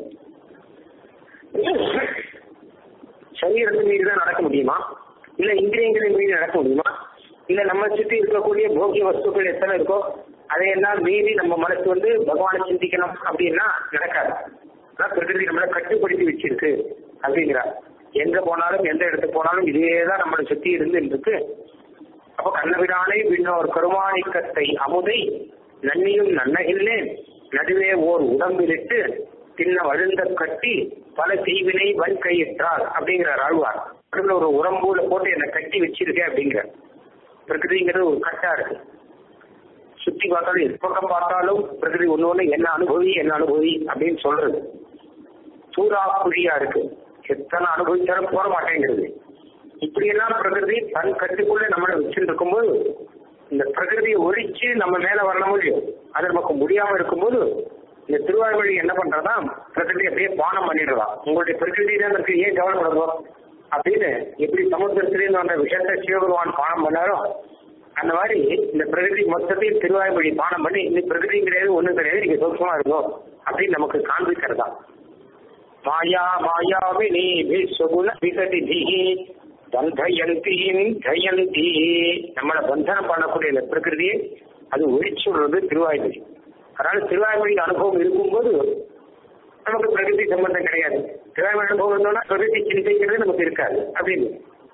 சரீரத்தை மீறி தான் நடக்க முடியுமா இல்ல இந்திரியங்களை மீறி நடக்க முடியுமா இல்ல நம்ம சுற்றி இருக்கக்கூடிய போகிய வஸ்துக்கள் எத்தனை இருக்கோ அதையெல்லாம் மீறி நம்ம மனசு வந்து பகவானை சிந்திக்கணும் அப்படின்னா நடக்காது ஆனா பிரகிருதி நம்மளை கட்டுப்படுத்தி வச்சிருக்கு அப்படிங்கிறார் எங்க போனாலும் எந்த இடத்துக்கு போனாலும் இதே தான் நம்மளை சுத்தி இருந்து இருக்கு அப்ப கண்ணபிரானை பின்னோர் கருமாணிக்கத்தை அமுதை நன்னியும் நன்னகில்லேன் நடுவே ஓர் உடம்பிலிட்டு தின்ன வழுந்த கட்டி பல செய்வினை வன் கையிட்டார் அப்படிங்கிறார் ஆழ்வார் நடுவில் ஒரு உடம்புல போட்டு என்னை கட்டி வச்சிருக்கேன் அப்படிங்கிற பிரகிருதிங்கிறது ஒரு கட்டா இருக்கு சுத்தி பார்த்தாலும் எது பக்கம் பார்த்தாலும் பிரகிருதி ஒண்ணு ஒண்ணு என்ன அனுபவி என்ன அனுபவி அப்படின்னு சொல்றது சூறா குழியா இருக்கு எத்தனை அனுபவிச்சாலும் போட மாட்டேங்கிறது இப்படியெல்லாம் பிரகிருதி தன் கட்டுக்குள்ள நம்மளை வச்சுட்டு இருக்கும்போது இந்த பிரகிருதியை ஒழிச்சு நம்ம மேல வரல முடியும் அது நமக்கு முடியாம இருக்கும்போது இந்த திருவாய்மொழி என்ன பண்றதா பிரகிருதி அப்படியே பானம் பண்ணிடுறா உங்களுடைய பிரகிருதி தான் இருக்கு ஏன் கவலைப்படுவோம் அப்படின்னு எப்படி சமுத்திரத்திலேருந்து வந்த விஷயத்தை சிவபெருமான் பானம் பண்ணாரோ அந்த மாதிரி இந்த பிரகிருதி மொத்தத்தையும் திருவாய்மொழி பானம் பண்ணி இந்த பிரகிருதி கிடையாது ஒண்ணும் கிடையாது நீங்க சோஷமா இருக்கும் அப்படின்னு நமக்கு காண்பிக்கிறதா மாயா மாயாவினி விஸ்வகுல விகதி திஹி பந்தயந்தீன் ஜயந்தி நம்மளை பந்தனம் பண்ணக்கூடிய இந்த பிரகிருதியை அது ஒழிச்சுடுறது திருவாய்மொழி அதனால திருவாய்மொழி அனுபவம் இருக்கும்போது நமக்கு பிரகிருதி சம்பந்தம் கிடையாது திருவாய்மொழி அனுபவம் இருந்தோம்னா பிரகிருதி சிந்தைங்கிறது நமக்கு இருக்காது அப்படின்னு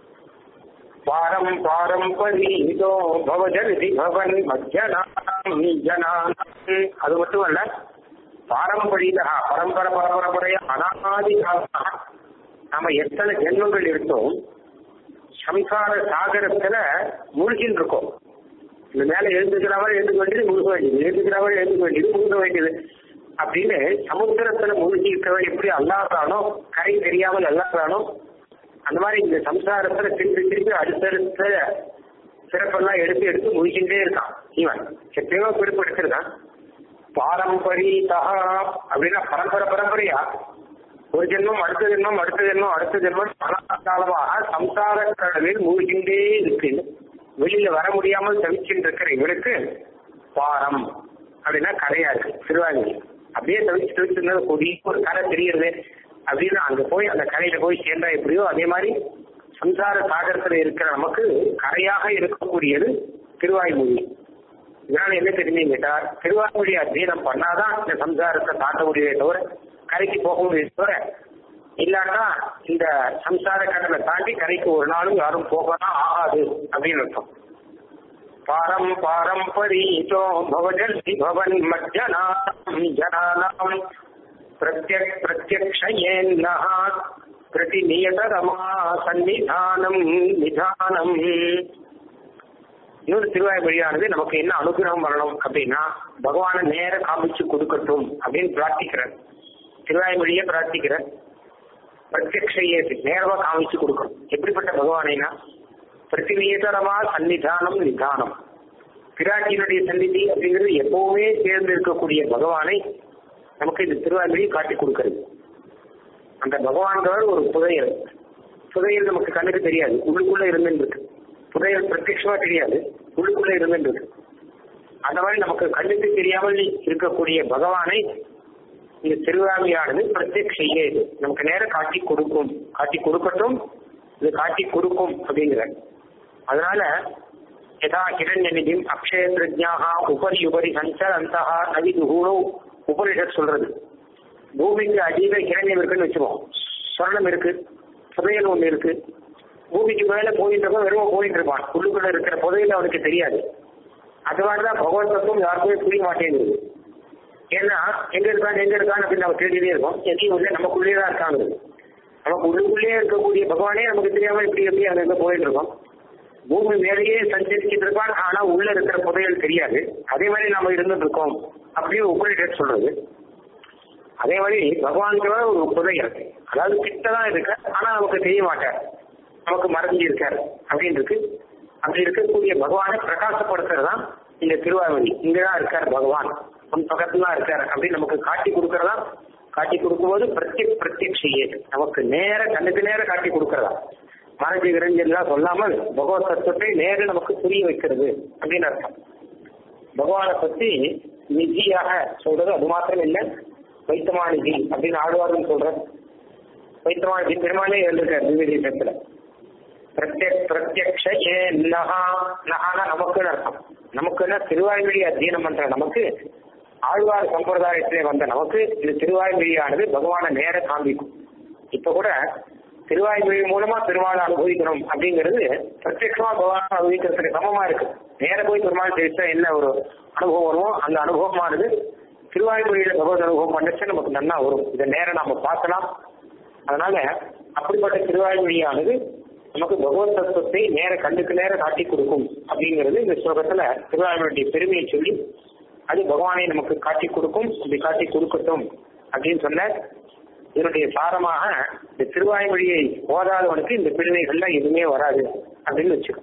பாரம் பாரம்பரியோ பவஜதி பவன் மஜ்ஜனாம் ஜனாம் அது மட்டும் அல்ல பாரம்பரிய பரம்பரை பரம்பரையா அனாதி நாம எத்தனை ஜென்மங்கள் இருக்கோம் சம்சார சாகரத்துல மூழ்கின்னு இருக்கோம் இந்த மேல எழுந்துக்கிறவரை எழுந்துக்க வேண்டியது முழுக வேண்டியது எழுந்துக்கிறவரை எழுந்துக்க வேண்டியது முழுக வேண்டியது அப்படின்னு சமுத்திரத்துல மூழ்கி இருக்கிறவன் எப்படி அல்லாதானோ கரை தெரியாமல் அல்லாதானோ அந்த மாதிரி இந்த சம்சாரத்துல திருப்பி திருப்பி அடுத்தடுத்த சிறப்பெல்லாம் எடுத்து எடுத்து முழிச்சுட்டே இருக்கான் இவன் எத்தனையோ பிறப்பு எடுத்திருக்கான் பாரம்பரியதா அப்படின்னா பரம்பரை பரம்பரையா ஒரு ஜென்மம் அடுத்த ஜென்மம் அடுத்த ஜென்மம் அடுத்த ஜென்மம் பல காலமாக சம்சார கடலில் மூழ்கின்றே இருக்கு வெளியில வர முடியாமல் தவிச்சுட்டு இருக்கிற இவருக்கு பாரம் அப்படின்னா கரையா இருக்கு திருவாய்மொழி அப்படியே தவிச்சு தவிச்சு கொடி ஒரு கரை தெரியுது அப்படின்னு அங்க போய் அந்த கரையில போய் சேர்ந்தா எப்படியோ அதே மாதிரி சம்சார சாகரத்துல இருக்கிற நமக்கு கரையாக இருக்கக்கூடியது திருவாய்மொழி இதனால என்ன தெரிஞ்சு கேட்டா திருவாய்மொழி அத்தியனம் பண்ணாதான் இந்த சம்சாரத்தை தாண்ட முடியவே தவிர கரைக்கு போக முடியும் தவிர இல்லாட்டா இந்த சம்சார கடலை தாண்டி கரைக்கு ஒரு நாளும் யாரும் போகலாம் ஆகாது அப்படின்னு அர்த்தம் பாரம் பாரம்பரீதோ பவஜல் பவன் மஜ்ஜனாம் ஜனானாம் பிரத்யக் பிரத்யக்ஷயேன்னஹ பிரதிநியதரமா சன்னிதானம் நிதானம் இன்னொரு திருவாய்மொழியானது நமக்கு என்ன அனுகிரகம் வரணும் அப்படின்னா பகவானை நேர காமிச்சு கொடுக்கட்டும் அப்படின்னு பிரார்த்திக்கிறார் திருவாய்மொழியை பிரார்த்திக்கிறார் பிரத்யக்ஷையே நேரமா காமிச்சு கொடுக்கணும் எப்படிப்பட்ட பகவானைனா பிரதிநியதரமா சன்னிதானம் நிதானம் பிராட்டியினுடைய சந்நிதி அப்படிங்கிறது எப்பவுமே சேர்ந்து இருக்கக்கூடிய பகவானை நமக்கு இந்த திருவாய்மொழி காட்டி கொடுக்கிறது அந்த பகவான்கிறவர் ஒரு புதையல் புதையல் நமக்கு கண்ணுக்கு தெரியாது உள்ளுக்குள்ள இருந்துருக்கு புதையல் பிரத்யட்சமா தெரியாது உள்ளுக்குள்ள இருந்துருக்கு அந்த மாதிரி நமக்கு கண்ணுக்கு தெரியாமல் இருக்கக்கூடிய பகவானை இந்த திருவாமியானது பிரத்யக்ஷையே இது நமக்கு நேரம் காட்டி கொடுக்கும் காட்டி கொடுக்கட்டும் இது காட்டி கொடுக்கும் அப்படிங்கிற அதனால யதா ஹிரண்ய நிதிம் அக்ஷய பிரஜாகா உபரி உபரி சஞ்சரந்தா நவிதுகூணோ உபனிஷத் சொல்றது பூமிக்கு அடியில ஹிரண்யம் இருக்குன்னு வச்சுக்கோம் சொர்ணம் இருக்கு புதையல் ஒண்ணு இருக்கு பூமிக்கு மேல போயிட்டு இருப்போம் வெறும் போயிட்டு இருப்பான் உள்ளுக்குள்ள இருக்கிற புதையல் அவனுக்கு தெரியாது அது மாதிரிதான் பகவத் தத்துவம் யாருக்குமே புரிய மாட்டேங்குது ஏன்னா எங்க இருக்கான் எங்க இருக்கான்னு அப்படின்னு நம்ம தேடிட்டே இருக்கோம் எதையும் உள்ள நமக்குள்ளேயே தான் இருக்காங்க நமக்கு உள்ளுக்குள்ளேயே இருக்கக்கூடிய பகவானே நமக்கு தெரியாம இப்படி எப்படி அங்க எங்க போயிட்டு இருக்கோம் பூமி மேலேயே சஞ்சரிச்சுட்டு இருப்பான் ஆனா உள்ள இருக்கிற புதையல் தெரியாது அதே மாதிரி நாம இருந்துட்டு இருக்கோம் அப்படின்னு உபரிடர் சொல்றது அதே மாதிரி பகவான்கிற ஒரு புதையல் அதாவது கிட்டதான் இருக்கு ஆனா நமக்கு தெரிய மாட்டார் நமக்கு மறைஞ்சு இருக்கார் அப்படின்னு இருக்கு அப்படி இருக்கக்கூடிய பகவானை பிரகாசப்படுத்துறது தான் இந்த திருவாவணி இங்கதான் இருக்கார் பகவான் உன் பக்கத்துல தான் இருக்கார் அப்படின்னு நமக்கு காட்டி கொடுக்கறதா காட்டி கொடுக்கும்போது பிரத்யக் பிரத்யக்ஷையே நமக்கு நேர கண்ணுக்கு நேர காட்டி கொடுக்கறதா மறைஞ்சு விரைஞ்செல்லாம் சொல்லாமல் பகவத் தத்துவத்தை நேர நமக்கு புரிய வைக்கிறது அப்படின்னு அர்த்தம் பகவானை பத்தி நிதியாக சொல்றது அது மாத்திரம் இல்லை வைத்தமானிதி அப்படின்னு ஆழ்வார்னு சொல்ற வைத்தமானிதி பெருமானே எழுதிருக்கார் திவ்யதீசத்துல பிரத்யக் பிரத்யக்ஷ ஏ நகா நகானா நமக்குன்னு அர்த்தம் நமக்குன்னா திருவாய்மொழி அத்தியனம் பண்ற நமக்கு ஆழ்வார் சம்பிரதாயத்திலே வந்த நமக்கு இது திருவாய்மொழியானது பகவானை நேர காண்பிக்கும் இப்ப கூட திருவாய்மொழி மூலமா பெருமாளை அனுபவிக்கணும் அப்படிங்கிறது பிரத்யட்சமா பகவான் அனுபவிக்கிறதுக்கு சமமா இருக்கு நேர போய் பெருமாள் தெரிவிச்சா என்ன ஒரு அனுபவம் வருமோ அந்த அனுபவமானது திருவாய்மொழியில பகவத் அனுபவம் பண்ணச்சா நமக்கு நல்லா வரும் இதை நேரம் நாம பார்க்கலாம் அதனால அப்படிப்பட்ட திருவாய்மொழியானது நமக்கு பகவத் தத்துவத்தை நேர கண்ணுக்கு நேர காட்டி கொடுக்கும் அப்படிங்கிறது இந்த ஸ்லோகத்துல திருவாய்மொழியுடைய பெருமையை சொல்லி அது பகவானை நமக்கு காட்டி கொடுக்கும் அப்படி காட்டி கொடுக்கட்டும் அப்படின்னு சொன்ன இதனுடைய சாரமாக இந்த திருவாய்மொழியை ஓதாதவனுக்கு இந்த பெருமைகள்லாம் எதுவுமே வராது அப்படின்னு வச்சுக்கோ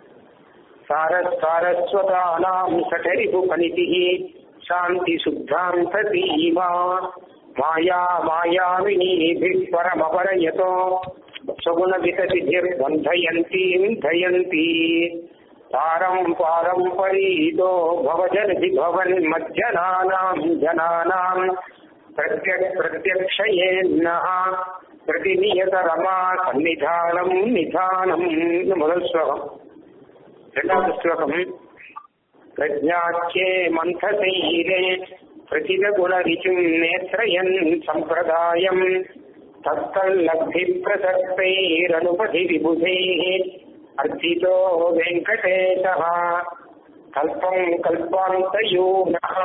சார சாரஸ்வதானாம் சடரிபு பனிதிஹி சாந்தி சுத்தாந்த தீமா மாயா மாயாவினீபிः பரமபரயதோ சகுண விகசிதிர் பந்தயந்தீம் தயந்தி பாரம் பாரம்பரீதோ பவஜனதி பவன் மஜ்ஜனானாம் ஜனானாம் பிரத்யக் பிரத்யக்ஷயேன்னஹ பிரதிநியதரமா சன்னிதானம் நிதானம் முதல் ஸ்லோகம் இரண்டாவது ஸ்லோகம் பிரஜாச்சே மந்தசைலே பிரசிதகுணரிச்சும் நேத்ரயன் சம்பிரதாயம் தத்தல்லப்தி பிரசக்தைரனுபதி விபுதைः अर्थितो वेङ्कटेशः कल्पम् कल्पान्तयूनः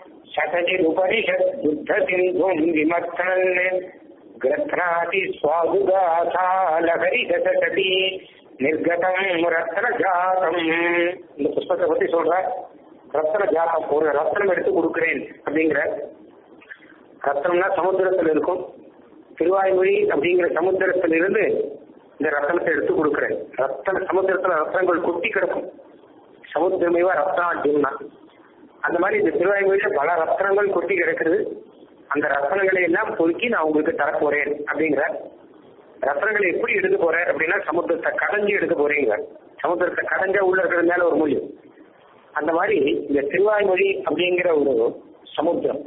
शतजिरुपनिषद्बुद्धसिन्धुम् विमर्थन् ग्रथ्नाति स्वादुगाथा लहरिगतसति निर्गतम् ரத்னஜாதம் இந்த புஸ்தகத்தை பத்தி சொல்ற ரத்ன ஜாதம் ஒரு ரத்னம் எடுத்து கொடுக்கிறேன் அப்படிங்கிற ரத்னம்னா சமுத்திரத்தில் இருக்கும் திருவாய்மொழி அப்படிங்கிற சமுத்திரத்தில் இருந்து இந்த ரத்தனத்தை எடுத்து கொடுக்குறேன் ரத்தன சமுத்திரத்துல ரத்தனங்கள் கொட்டி கிடக்கும் சமுத்திரமேவா ரத்னாட்யம்னா அந்த மாதிரி இந்த திருவாய்மொழியில பல ரத்தனங்கள் கொட்டி கிடக்குது அந்த ரத்தனங்களை எல்லாம் பொறுக்கி நான் உங்களுக்கு தர போறேன் அப்படிங்கிற ரத்னங்களை எப்படி எடுக்க போறேன் அப்படின்னா சமுத்திரத்தை கடைஞ்சி எடுக்க போறீங்க சமுத்திரத்தை கடைஞ்ச உள்ள இருக்கிற மேல ஒரு மொழி அந்த மாதிரி இந்த திருவாய்மொழி அப்படிங்கிற ஒரு சமுத்திரம்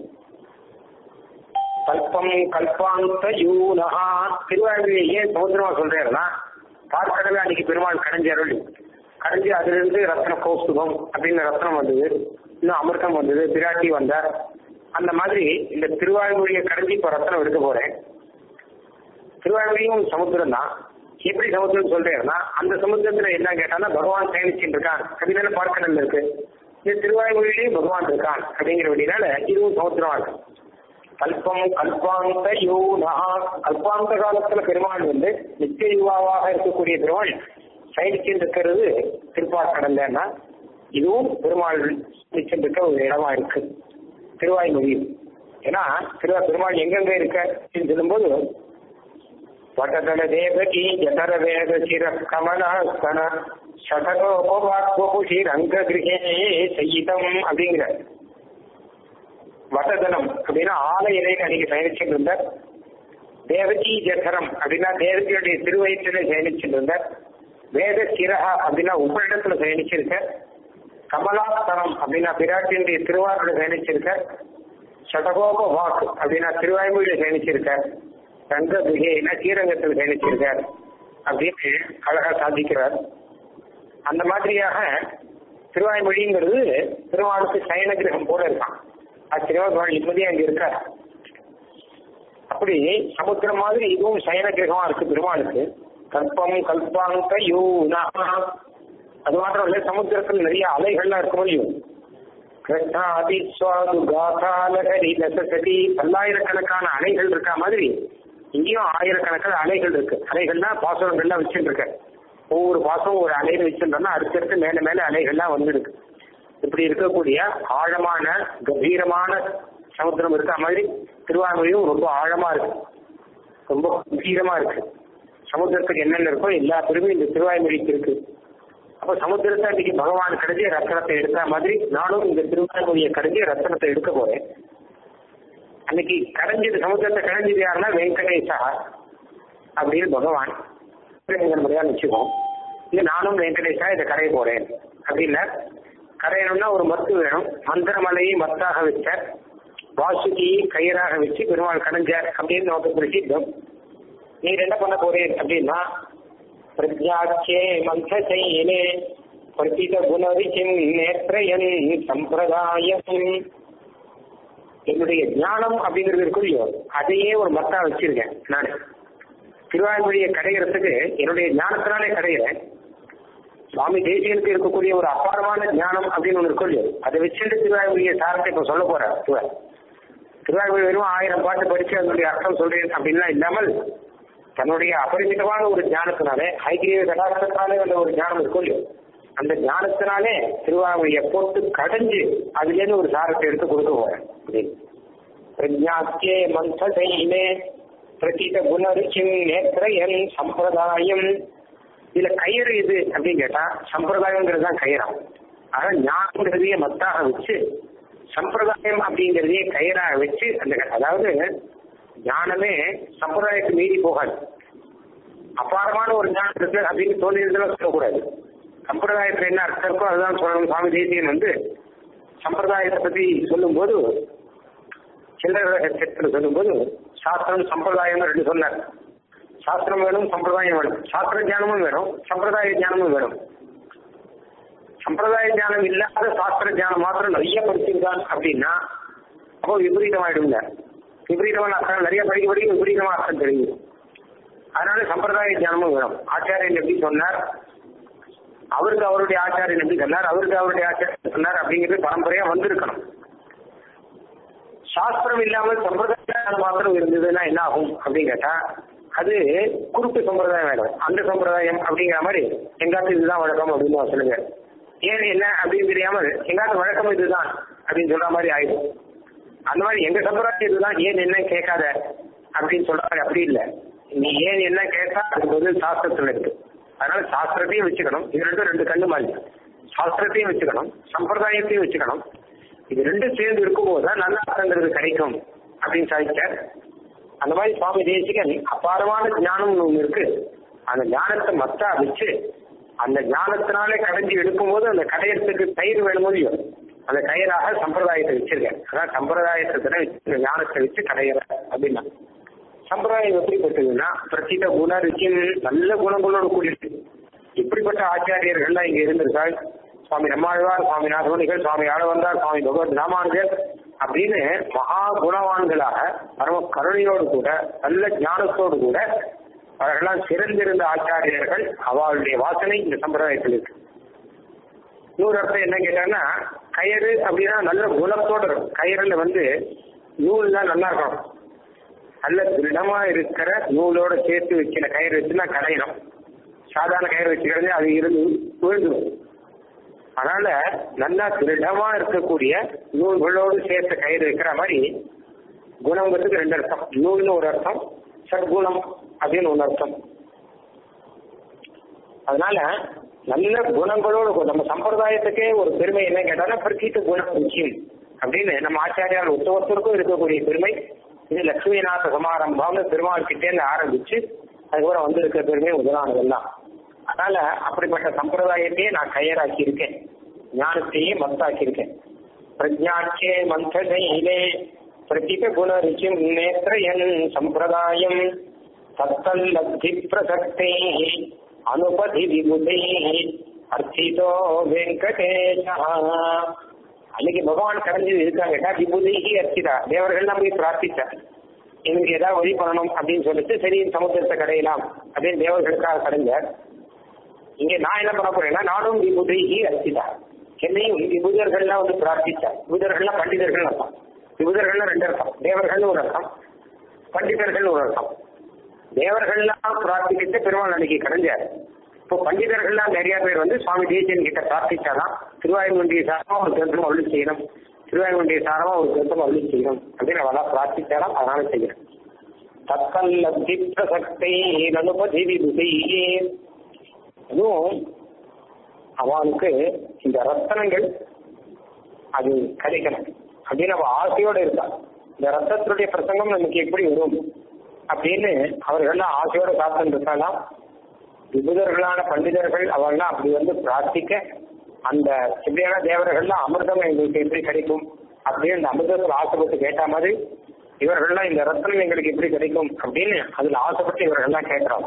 கல்பம் கல்பாந்த யூனஹா திருவாய்மொழியை ஏன் சமுத்திரமா சொல்றேன்னா பார்க்கடவே அன்னைக்கு பெருமாள் கடைஞ்ச அருள் கடைஞ்சி அதுல இருந்து ரத்ன கௌஸ்துபம் அப்படின்னு ரத்னம் வந்தது இன்னும் அமிர்தம் வந்தது பிராட்டி வந்தார் அந்த மாதிரி இந்த திருவாய்மொழியை கடைஞ்சி இப்ப ரத்னம் எடுக்க போறேன் திருவாய்மொழியும் சமுத்திரம் தான் எப்படி சமுத்திரம் சொல்றேன்னா அந்த சமுத்திரத்துல என்ன கேட்டானா பகவான் பயணிச்சுட்டு இருக்கான் அப்படின்னு பார்க்கடல் இருக்கு இந்த திருவாய்மொழியிலையும் பகவான் இருக்கான் அப்படிங்கிறபடினால இதுவும் சமுத்திரமா இருக்கு கல்பம் கல்பாந்த யூனா கல்பாந்த காலத்துல பெருமாள் வந்து நித்திய யுவாவாக இருக்கக்கூடிய பெருமாள் பயணிச்சுட்டு இருக்கிறது திருப்பாக்கடல்னா இதுவும் பெருமாள் பயணிச்சுட்டு இருக்க ஒரு இடமா இருக்கு திருவாய்மொழியும் ஏன்னா திருவா பெருமாள் எங்கெங்க இருக்க அப்படின்னு சொல்லும்போது வட்டதல தேவகி ஜதர வேத சிர கமலாஸ்தன சடகோபவாத்வபுஷி ரங்க கிரகே சயிதம் அப்படிங்கிற வட்டதனம் அப்படின்னா ஆலயரை அன்னைக்கு பயணிச்சுட்டு இருந்தார் தேவகி ஜதரம் அப்படின்னா தேவகியுடைய திருவயிற்றில பயணிச்சுட்டு இருந்தார் வேத சிரஹா அப்படின்னா உபரிடத்துல பயணிச்சிருக்க கமலாஸ்தனம் அப்படின்னா பிராட்டியுடைய திருவாரூட பயணிச்சிருக்க சடகோப வாக்கு அப்படின்னா திருவாய்மொழியில பயணிச்சிருக்க ரங்க குகையில ஸ்ரீரங்கத்தில் பயணிச்சிருக்கார் அப்படின்னு அழகா சாதிக்கிறார் அந்த மாதிரியாக திருவாய்மொழிங்கிறது திருவாளுக்கு சயன கிரகம் போல இருக்கான் ஆச்சரியமா பெருமாள் நிம்மதியா அங்க இருக்கார் அப்படி சமுத்திரம் மாதிரி இதுவும் சயன கிரகமா இருக்கு பெருமாளுக்கு கல்பம் கல்பாங்க யூனா அது மாத்திரம் இல்ல சமுத்திரத்தில் நிறைய அலைகள்லாம் இருக்க முடியும் கிருஷ்ணாதி சுவாது காதாலகரி நசசதி பல்லாயிரக்கணக்கான அலைகள் இருக்கா மாதிரி இங்கேயும் ஆயிரக்கணக்கான அலைகள் இருக்கு அலைகள்னா பாசனங்கள்லாம் வச்சுட்டு இருக்க ஒவ்வொரு பாசமும் ஒரு அலைன்னு வச்சிருந்தோம்னா அடுத்தடுத்து மேல மேல அலைகள்லாம் வந்துருக்கு இப்படி இருக்கக்கூடிய ஆழமான கம்பீரமான சமுத்திரம் இருக்க மாதிரி திருவாரூரையும் ரொம்ப ஆழமா இருக்கு ரொம்ப கம்பீரமா இருக்கு சமுத்திரத்துக்கு என்னென்ன இருக்கோ எல்லா பெருமையும் இந்த திருவாய்மொழிக்கு இருக்கு அப்ப சமுத்திரத்தை இன்னைக்கு பகவான் கடைஞ்சி ரத்தனத்தை எடுத்த மாதிரி நானும் இந்த திருவாய்மொழியை கடைஞ்சி ரத்தனத்தை எடுக்க போறேன் அன்னைக்கு கடைஞ்சது சமுத்திரத்தை கடைஞ்சது யாருன்னா வெங்கடேசா அப்படின்னு பகவான் முறையா வச்சுக்கோம் இல்ல நானும் வெங்கடேசா இதை கரைய போறேன் அப்படின்னா கரையணும்னா ஒரு மத்து வேணும் மந்திரமலையை மத்தாக வச்ச வாசுகியை கயிறாக வச்சு பெருமாள் கடைஞ்சார் அப்படின்னு நமக்கு பிரசித்தம் நீர் என்ன பண்ண போறேன் அப்படின்னா பிரஜாச்சே மந்தசையினே பிரதித குணரிச்சின் நேத்திரயன் சம்பிரதாயம் என்னுடைய ஞானம் அப்படிங்கிறது இருக்கு இல்லையோ அதையே ஒரு மத்தா வச்சிருக்கேன் நான் திருவாய்மொழியை கடைகிறதுக்கு என்னுடைய ஞானத்தினாலே கடைகிறேன் சுவாமி தேசியனுக்கு இருக்கக்கூடிய ஒரு அபாரமான ஞானம் அப்படின்னு ஒன்று இருக்கும் இல்லையோ அதை வச்சுட்டு திருவாய்மொழியை சாரத்தை இப்ப சொல்ல போறார் சிவர் திருவாய்மொழி வெறும் ஆயிரம் பாட்டு படிச்சு அதனுடைய அர்த்தம் சொல்றேன் அப்படின்லாம் இல்லாமல் தன்னுடைய அபரிமிதமான ஒரு ஞானத்தினாலே ஐக்கிய கடாசத்தினாலே அந்த ஒரு ஞானம் இருக்கும் இல்லையோ அந்த ஞானத்தினாலே திருவாமொழியை போட்டு கடைஞ்சு அதுலேருந்து ஒரு சாரத்தை எடுத்து கொடுக்க போறேன் பிரஜாத்தியே மந்தசைனே பிரதீத குணரிச்சின் நேத்திரயன் சம்பிரதாயம் இதுல கயிறு இது அப்படின்னு கேட்டா சம்பிரதாயங்கிறது தான் கயிறாம் ஆனா ஞானங்கிறதையே மத்தாக வச்சு சம்பிரதாயம் அப்படிங்கிறதையே கயிறாக வச்சு அந்த அதாவது ஞானமே சம்பிரதாயத்தை மீறி போகாது அபாரமான ஒரு ஞானம் இருக்கு அப்படின்னு தோன்றியதுலாம் சொல்லக்கூடாது சம்பிரதாயத்துல என்ன அர்த்தம் இருக்கோ அதுதான் சொல்லணும் சுவாமி தேசியன் வந்து சம்பிரதாயத்தை பத்தி சொல்லும்போது சில்லறை சொல்லும்போது சாஸ்திரம் சம்பிரதாயம் ரெண்டு சொன்னார் சாஸ்திரம் வேணும் சம்பிரதாயம் வேணும் சாஸ்திர ஞானமும் வேணும் சம்பிரதாய ஞானமும் வேணும் சம்பிரதாய ஞானம் இல்லாத சாஸ்திர ஞானம் மாத்திரம் நிறைய படிச்சிருக்கான் அப்படின்னா அப்போ விபரீதமாயிடுங்க விபரீதமான அர்த்தம் நிறைய படிக்க படிக்க விபரீதமா அர்த்தம் தெரியும் அதனால சம்பிரதாய ஞானமும் வேணும் ஆச்சாரியன் எப்படி சொன்னார் அவருக்கு அவருடைய ஆச்சாரியன் எப்படி சொன்னார் அவருக்கு அவருடைய ஆச்சாரியன் சொன்னார் அப்படிங்கிறது பரம்பரையா வந்திருக்கணும் சாஸ்திரம் இல்லாமல் சம்பிரதாயம் மாத்திரம் இருந்ததுன்னா என்ன ஆகும் அப்படின்னு கேட்டா அது குறுக்கு சம்பிரதாயம் வேணும் அந்த சம்பிரதாயம் அப்படிங்கிற மாதிரி எங்காத்து இதுதான் வழக்கம் அப்படின்னு சொல்லுங்க ஏன் என்ன அப்படின்னு தெரியாமல் எங்காத்து வழக்கம் இதுதான் அப்படின்னு சொல்ற மாதிரி ஆயிடும் அந்த மாதிரி எங்க சம்பிரதாயம் இதுதான் ஏன் என்ன கேட்காத அப்படின்னு சொல்ற மாதிரி அப்படி இல்லை நீ ஏன் என்ன கேட்டா அதுக்கு பதில் சாஸ்திரத்துல இருக்கு அதனால சாஸ்திரத்தையும் வச்சுக்கணும் இது ரெண்டும் ரெண்டு கண்ணு மாதிரி சாஸ்திரத்தையும் வச்சுக்கணும் சம்பிரதாயத்தையும் வச்சுக்கணும் இது ரெண்டும் சேர்ந்து இருக்கும்போது தான் நல்ல அர்த்தங்கிறது கிடைக்கும் அப்படின்னு சாதிச்சார் அந்த மாதிரி சுவாமி தேசிகன் அபாரமான ஞானம் ஒன்று இருக்கு அந்த ஞானத்தை மத்தா வச்சு அந்த ஞானத்தினாலே கடைஞ்சி எடுக்கும்போது அந்த கடையறதுக்கு தயிர் வேணும் இல்லையோ அந்த கயிறாக சம்பிரதாயத்தை வச்சிருக்கேன் அதான் சம்பிரதாயத்தை இந்த ஞானத்தை வச்சு கடையிற அப்படின்னா சம்பிரதாயம் எப்படிப்பட்டதுன்னா பிரசித்த குண ருச்சின் நல்ல குணங்களோடு கூடியிருக்கு இப்படிப்பட்ட ஆச்சாரியர்கள்லாம் இங்க இருந்திருக்காள் சுவாமி நம்மாழ்வார் சுவாமி நாதமணிகள் சுவாமி ஆளவந்தார் சுவாமி பகவத் ராமானுஜர் அப்படின்னு மகா குணவான்களாக பரம கருணையோடு கூட நல்ல ஞானத்தோடு கூட அவர்களெல்லாம் சிறந்திருந்த ஆச்சாரியர்கள் அவளுடைய வாசனை இந்த சம்பிரதாயத்தில் இருக்கு இன்னொரு அர்த்தம் என்ன கேட்டாங்கன்னா கயிறு அப்படின்னா நல்ல குணத்தோடு இருக்கும் கயிறுல வந்து நூல்லாம் நல்லா இருக்கணும் நல்ல திருடமா இருக்கிற நூலோட சேர்த்து வைக்கிற கயிறு வச்சுன்னா கடையணும் சாதாரண கயிறு வச்சுக்கிறது அது இருந்து விழுந்துடும் அதனால நல்லா திருடமா இருக்கக்கூடிய நூல்களோடு சேர்த்த கயிறு வைக்கிற மாதிரி குணங்கிறதுக்கு ரெண்டு அர்த்தம் நூல்னு ஒரு அர்த்தம் சத்குணம் அப்படின்னு ஒரு அர்த்தம் அதனால நல்ல குணங்களோடு நம்ம சம்பிரதாயத்துக்கே ஒரு பெருமை என்ன கேட்டாலும் பிரதீத்த குணம் நிச்சயம் அப்படின்னு நம்ம ஆச்சாரியார் ஒருத்த ஒருத்தருக்கும் இருக்கக்கூடிய பெருமை இது லட்சுமிநாத சமாரம்பம்னு பெருமாள் கிட்டேருந்து ஆரம்பிச்சு அதுக்கப்புறம் வந்து இருக்கிற பெருமை முதலானதெல்லாம் அதனால அப்படிப்பட்ட சம்பிரதாயத்தையே நான் கையராக்கி இருக்கேன் ஞானத்தையே மத்தாக்கி இருக்கேன் பிரஜாச்சே மந்தசைலே பிரதிப குண ருச்சிம் நேத்திரயன் சம்பிரதாயம் தத்தல்லப்தி பிரசக்தே அனுபதி விபுதை அர்த்திதோ வெங்கடேஷா அன்னைக்கு பகவான் கரைஞ்சது இருக்காங்கட்டா விபுதைகி அர்ச்சிதா தேவர்கள்லாம் போய் பிரார்த்திச்சா எங்களுக்கு ஏதாவது வழி பண்ணணும் அப்படின்னு சொல்லிட்டு சரி சமுத்திரத்தை கடையலாம் அப்படின்னு தேவர்களுக்காக கடைஞ்சார் இங்க நான் என்ன பண்ண போறேன்னா நானும் விபுதைகி அர்ச்சிதா என்னையும் விபுதர்கள்லாம் வந்து பிரார்த்திச்சார் விபுதர்கள்லாம் பண்டிதர்கள் அர்த்தம் விபுதர்கள்லாம் ரெண்டு அர்த்தம் தேவர்கள்னு ஒரு அர்த்தம் பண்டிதர்கள் ஒரு அர்த்தம் தேவர்கள்லாம் பிரார்த்திக்கிட்டு பெருமாள் அன்னைக்கு கடைஞ்சார் இப்போ பண்டிதர்கள்லாம் நிறைய பேர் வந்து சுவாமி தேசியன் கிட்ட பிரார்த்திச்சாதான் திருவாயுமண்டிய சாரமா ஒரு கிரந்தம் அருளி செய்யணும் திருவாயுமண்டிய சாரமா ஒரு கிரந்தம் அருளி செய்யணும் அப்படின்னு அவெல்லாம் பிரார்த்திச்சாலாம் அதனால செய்யணும் தத்தல்லப்தி பிரசக்தை அனுபதி விபுதையே அதுவும் அவனுக்கு இந்த ரத்தனங்கள் அது கிடைக்கணும் அப்படின்னு அவ ஆசையோட இருக்கா இந்த ரத்தத்தினுடைய பிரசங்கம் நமக்கு எப்படி வரும் அப்படின்னு அவர்கள்லாம் ஆசையோட காத்துட்டு இருக்காலாம் விபுதர்களான பண்டிதர்கள் அவங்களாம் அப்படி வந்து பிரார்த்திக்க அந்த எப்படியான தேவர்கள்லாம் அமிர்தம் எங்களுக்கு எப்படி கிடைக்கும் அப்படின்னு அந்த அமிர்தத்தில் ஆசைப்பட்டு கேட்ட மாதிரி இவர்கள்லாம் இந்த ரத்தனம் எங்களுக்கு எப்படி கிடைக்கும் அப்படின்னு அதுல ஆசைப்பட்டு இவர்கள்லாம் கேட்கிறாங்க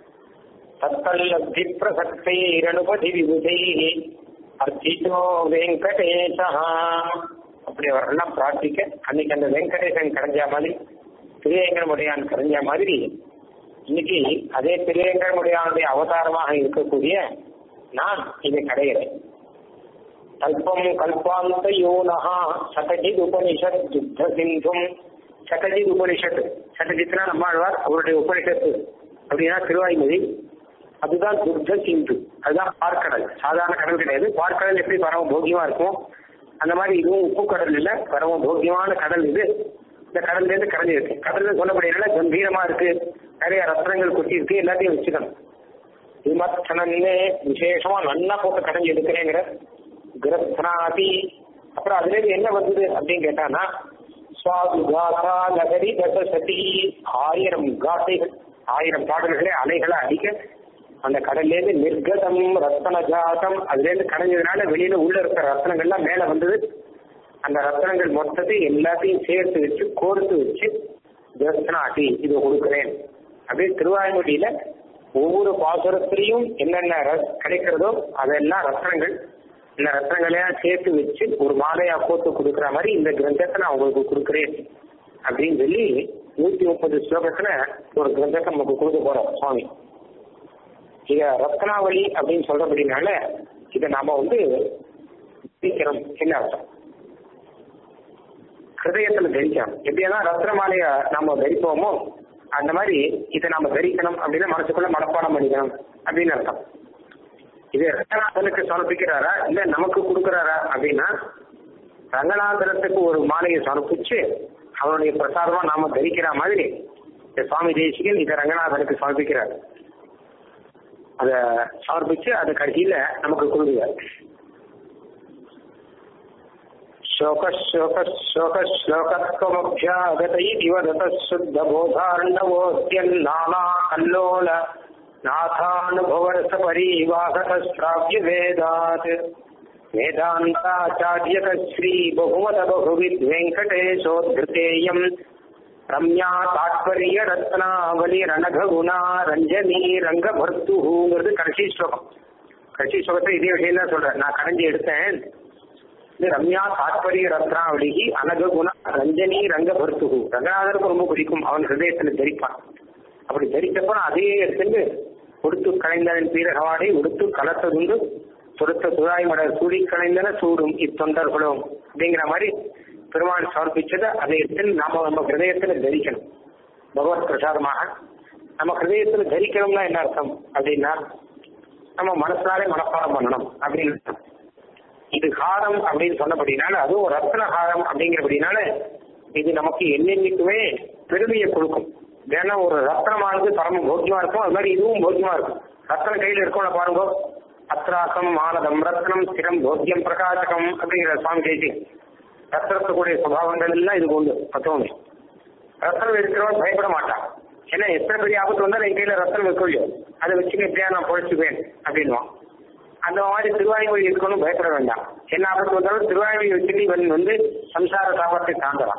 தத்தல்லப்தி பிரசக்தை இரணுபதி விபுதை அர்த்திதோ வெங்கடேசா அப்படி அவர்கள்லாம் பிரார்த்திக்க அன்னைக்கு அந்த வெங்கடேசன் கரைஞ்ச மாதிரி திருவேங்கடமுடையான் கரைஞ்ச மாதிரி இன்னைக்கு அதே திருவேங்கடமுடையானுடைய அவதாரமாக இருக்கக்கூடிய நான் இதை கடைகிறேன் கல்பம் கல்பாந்த யோனஹா சகஜித் உபனிஷத் யுத்த சிந்தும் சகஜித் உபனிஷத் சகஜித்னா நம்மாழ்வார் அவருடைய உபனிஷத்து அப்படின்னா திருவாய்மொழி அதுதான் துர்க சிந்து அதுதான் பார்க்கடல் சாதாரண கடல் கிடையாது பார்க்கடல் எப்படி பரம போகியமா இருக்கும் அந்த மாதிரி இதுவும் உப்பு கடல் இல்ல பரம போகியமான கடல் இது இந்த கடல்ல இருந்து கரைஞ்சி இருக்கு கடல்ல சொல்லப்படுறதுனால கம்பீரமா இருக்கு நிறைய ரத்னங்கள் கொட்டி இருக்கு எல்லாத்தையும் வச்சுக்கணும் விமர்சனன்னு விசேஷமா நல்லா போட்டு கடைஞ்சி எடுக்கிறேங்கிற கிரத்னாதி அப்புறம் அதுல இருந்து என்ன வந்தது அப்படின்னு கேட்டானா சுவாது காசா நகரி தசசதி ஆயிரம் காசைகள் ஆயிரம் பாடல்களே அலைகளை அடிக்க அந்த கடல்ல இருந்து நிர்கதம் ரத்தன ஜாதம் அதுல இருந்து கடைஞ்சதுனால வெளியில உள்ள இருக்கிற ரத்னங்கள்லாம் மேல வந்தது அந்த ரத்னங்கள் மொத்தத்தை எல்லாத்தையும் சேர்த்து வச்சு கோர்த்து வச்சு தர்சனாட்டி இது கொடுக்குறேன் அப்படின்னு திருவாய்மொழியில ஒவ்வொரு பாசுரத்திலையும் என்னென்ன கிடைக்கிறதோ அதெல்லாம் ரத்னங்கள் இந்த ரத்னங்களையும் சேர்த்து வச்சு ஒரு மாலையா கோத்து கொடுக்குற மாதிரி இந்த கிரந்தத்தை நான் உங்களுக்கு கொடுக்குறேன் அப்படின்னு சொல்லி நூத்தி முப்பது ஸ்லோகத்துல ஒரு கிரந்தத்தை நமக்கு கொடுக்க போறோம் சுவாமி இத ரத்னாவளி அப்படின்னு சொல்றபடினால இதை நாம வந்து தரிக்கணும் என்ன அர்த்தம் ஹிருதயத்துல தரிக்கணும் எப்படியெல்லாம் ரத்ன மாலைய நாம தரிப்போமோ அந்த மாதிரி இதை நாம தரிக்கணும் அப்படின்னா மனசுக்குள்ள மனப்பாடம் பண்ணிக்கணும் அப்படின்னு அர்த்தம் இது ரங்கநாதனுக்கு சமர்ப்பிக்கிறாரா இல்ல நமக்கு கொடுக்குறாரா அப்படின்னா ரங்கநாதனத்துக்கு ஒரு மாலையை சமர்ப்பிச்சு அவருடைய பிரசாதமா நாம தரிக்கிற மாதிரி இந்த சுவாமி தேசிகன் இதை ரங்கநாதனுக்கு சமர்ப்பிக்கிறார் அத சமர்ப்பிச்சு அது கடைசியில நமக்கு கொடுக்குறார் शोक शोक शोक श्लोकत्वमभ्यागत इव दतः शुद्धबोधार्णवोऽत्यन्नाना कल्लोल நாதானுபவரச பரிவாகதாவிய வேதாத் வேதாந்தாச்சாரியக ஸ்ரீ பகுமத பகுவித் வெங்கடேஷோத்ருதேயம் ரம்யா தாத்பரிய ரத்னாவலி ரணகுணா ரஞ்சனி ரங்கபர்த்துங்கிறது கடைசி ஸ்லோகம் கடைசி ஸ்லோகத்தை இதே விஷயம் தான் சொல்றேன் நான் கடைஞ்சி எடுத்தேன் இது ரம்யா தாத்பரிய ரத்னாவளிகி அனகுண ரஞ்சனி ரங்கபர்த்துகு ரங்கநாதருக்கு ரொம்ப பிடிக்கும் அவன் ஹிருதயத்தில் தரிப்பான் அப்படி தரித்தப்ப அதே எடுத்துட்டு உடுத்து கலைந்தவன் பீரகவாடை உடுத்து கலத்ததுண்டு துடுத்த துழாய் மடர் சூடி கலைந்தன சூடும் இத்தொண்டர்களும் அப்படிங்கிற மாதிரி பெருமாள் சமர்ப்பிச்சதை அதை எடுத்து நாம நம்ம ஹிருதயத்துல தரிக்கணும் பகவத் பிரசாதமாக நம்ம ஹிருதயத்துல தரிக்கணும்னா என்ன அர்த்தம் அப்படின்னா நம்ம மனசாலே மனப்பாடம் பண்ணணும் அப்படின்னு அர்த்தம். இது ஹாரம் அப்படின்னு சொன்னபடினால அதுவும் ரத்ன ஹாரம் அப்படிங்கிறபடினால இது நமக்கு என்னென்னைக்குமே பெருமையை கொடுக்கும் ஏன்னா ஒரு ரத்னமானது பரம போக்கியமா இருக்கும் அது மாதிரி இதுவும் போக்கியமா இருக்கும் ரத்னம் கையில இருக்கும்ல பாருங்க அத்ராசம் மானதம் ரத்னம் ஸ்திரம் போக்கியம் பிரகாசகம் அப்படிங்கிற சுவாமி தேசி ரத்னத்துக்குடைய சுபாவங்கள் எல்லாம் இதுக்கு உண்டு பத்தவங்க ரத்னம் இருக்கிறவன் பயப்பட மாட்டான் ஏன்னா எத்தனை பெரிய ஆபத்து வந்தாலும் என் கையில ரத்னம் வைக்கலையோ அதை வச்சுக்க எப்படியா நான் பொழைச்சுக்குவேன் அப்படின்வான் அந்த மாதிரி திருவாய்மொழி இருக்கணும் பயப்பட வேண்டாம் என்ன ஆபத்து வந்தாலும் திருவாய்மொழி வச்சுட்டு இவன் வந்து சம்சார சாபத்தை தாண்டலாம்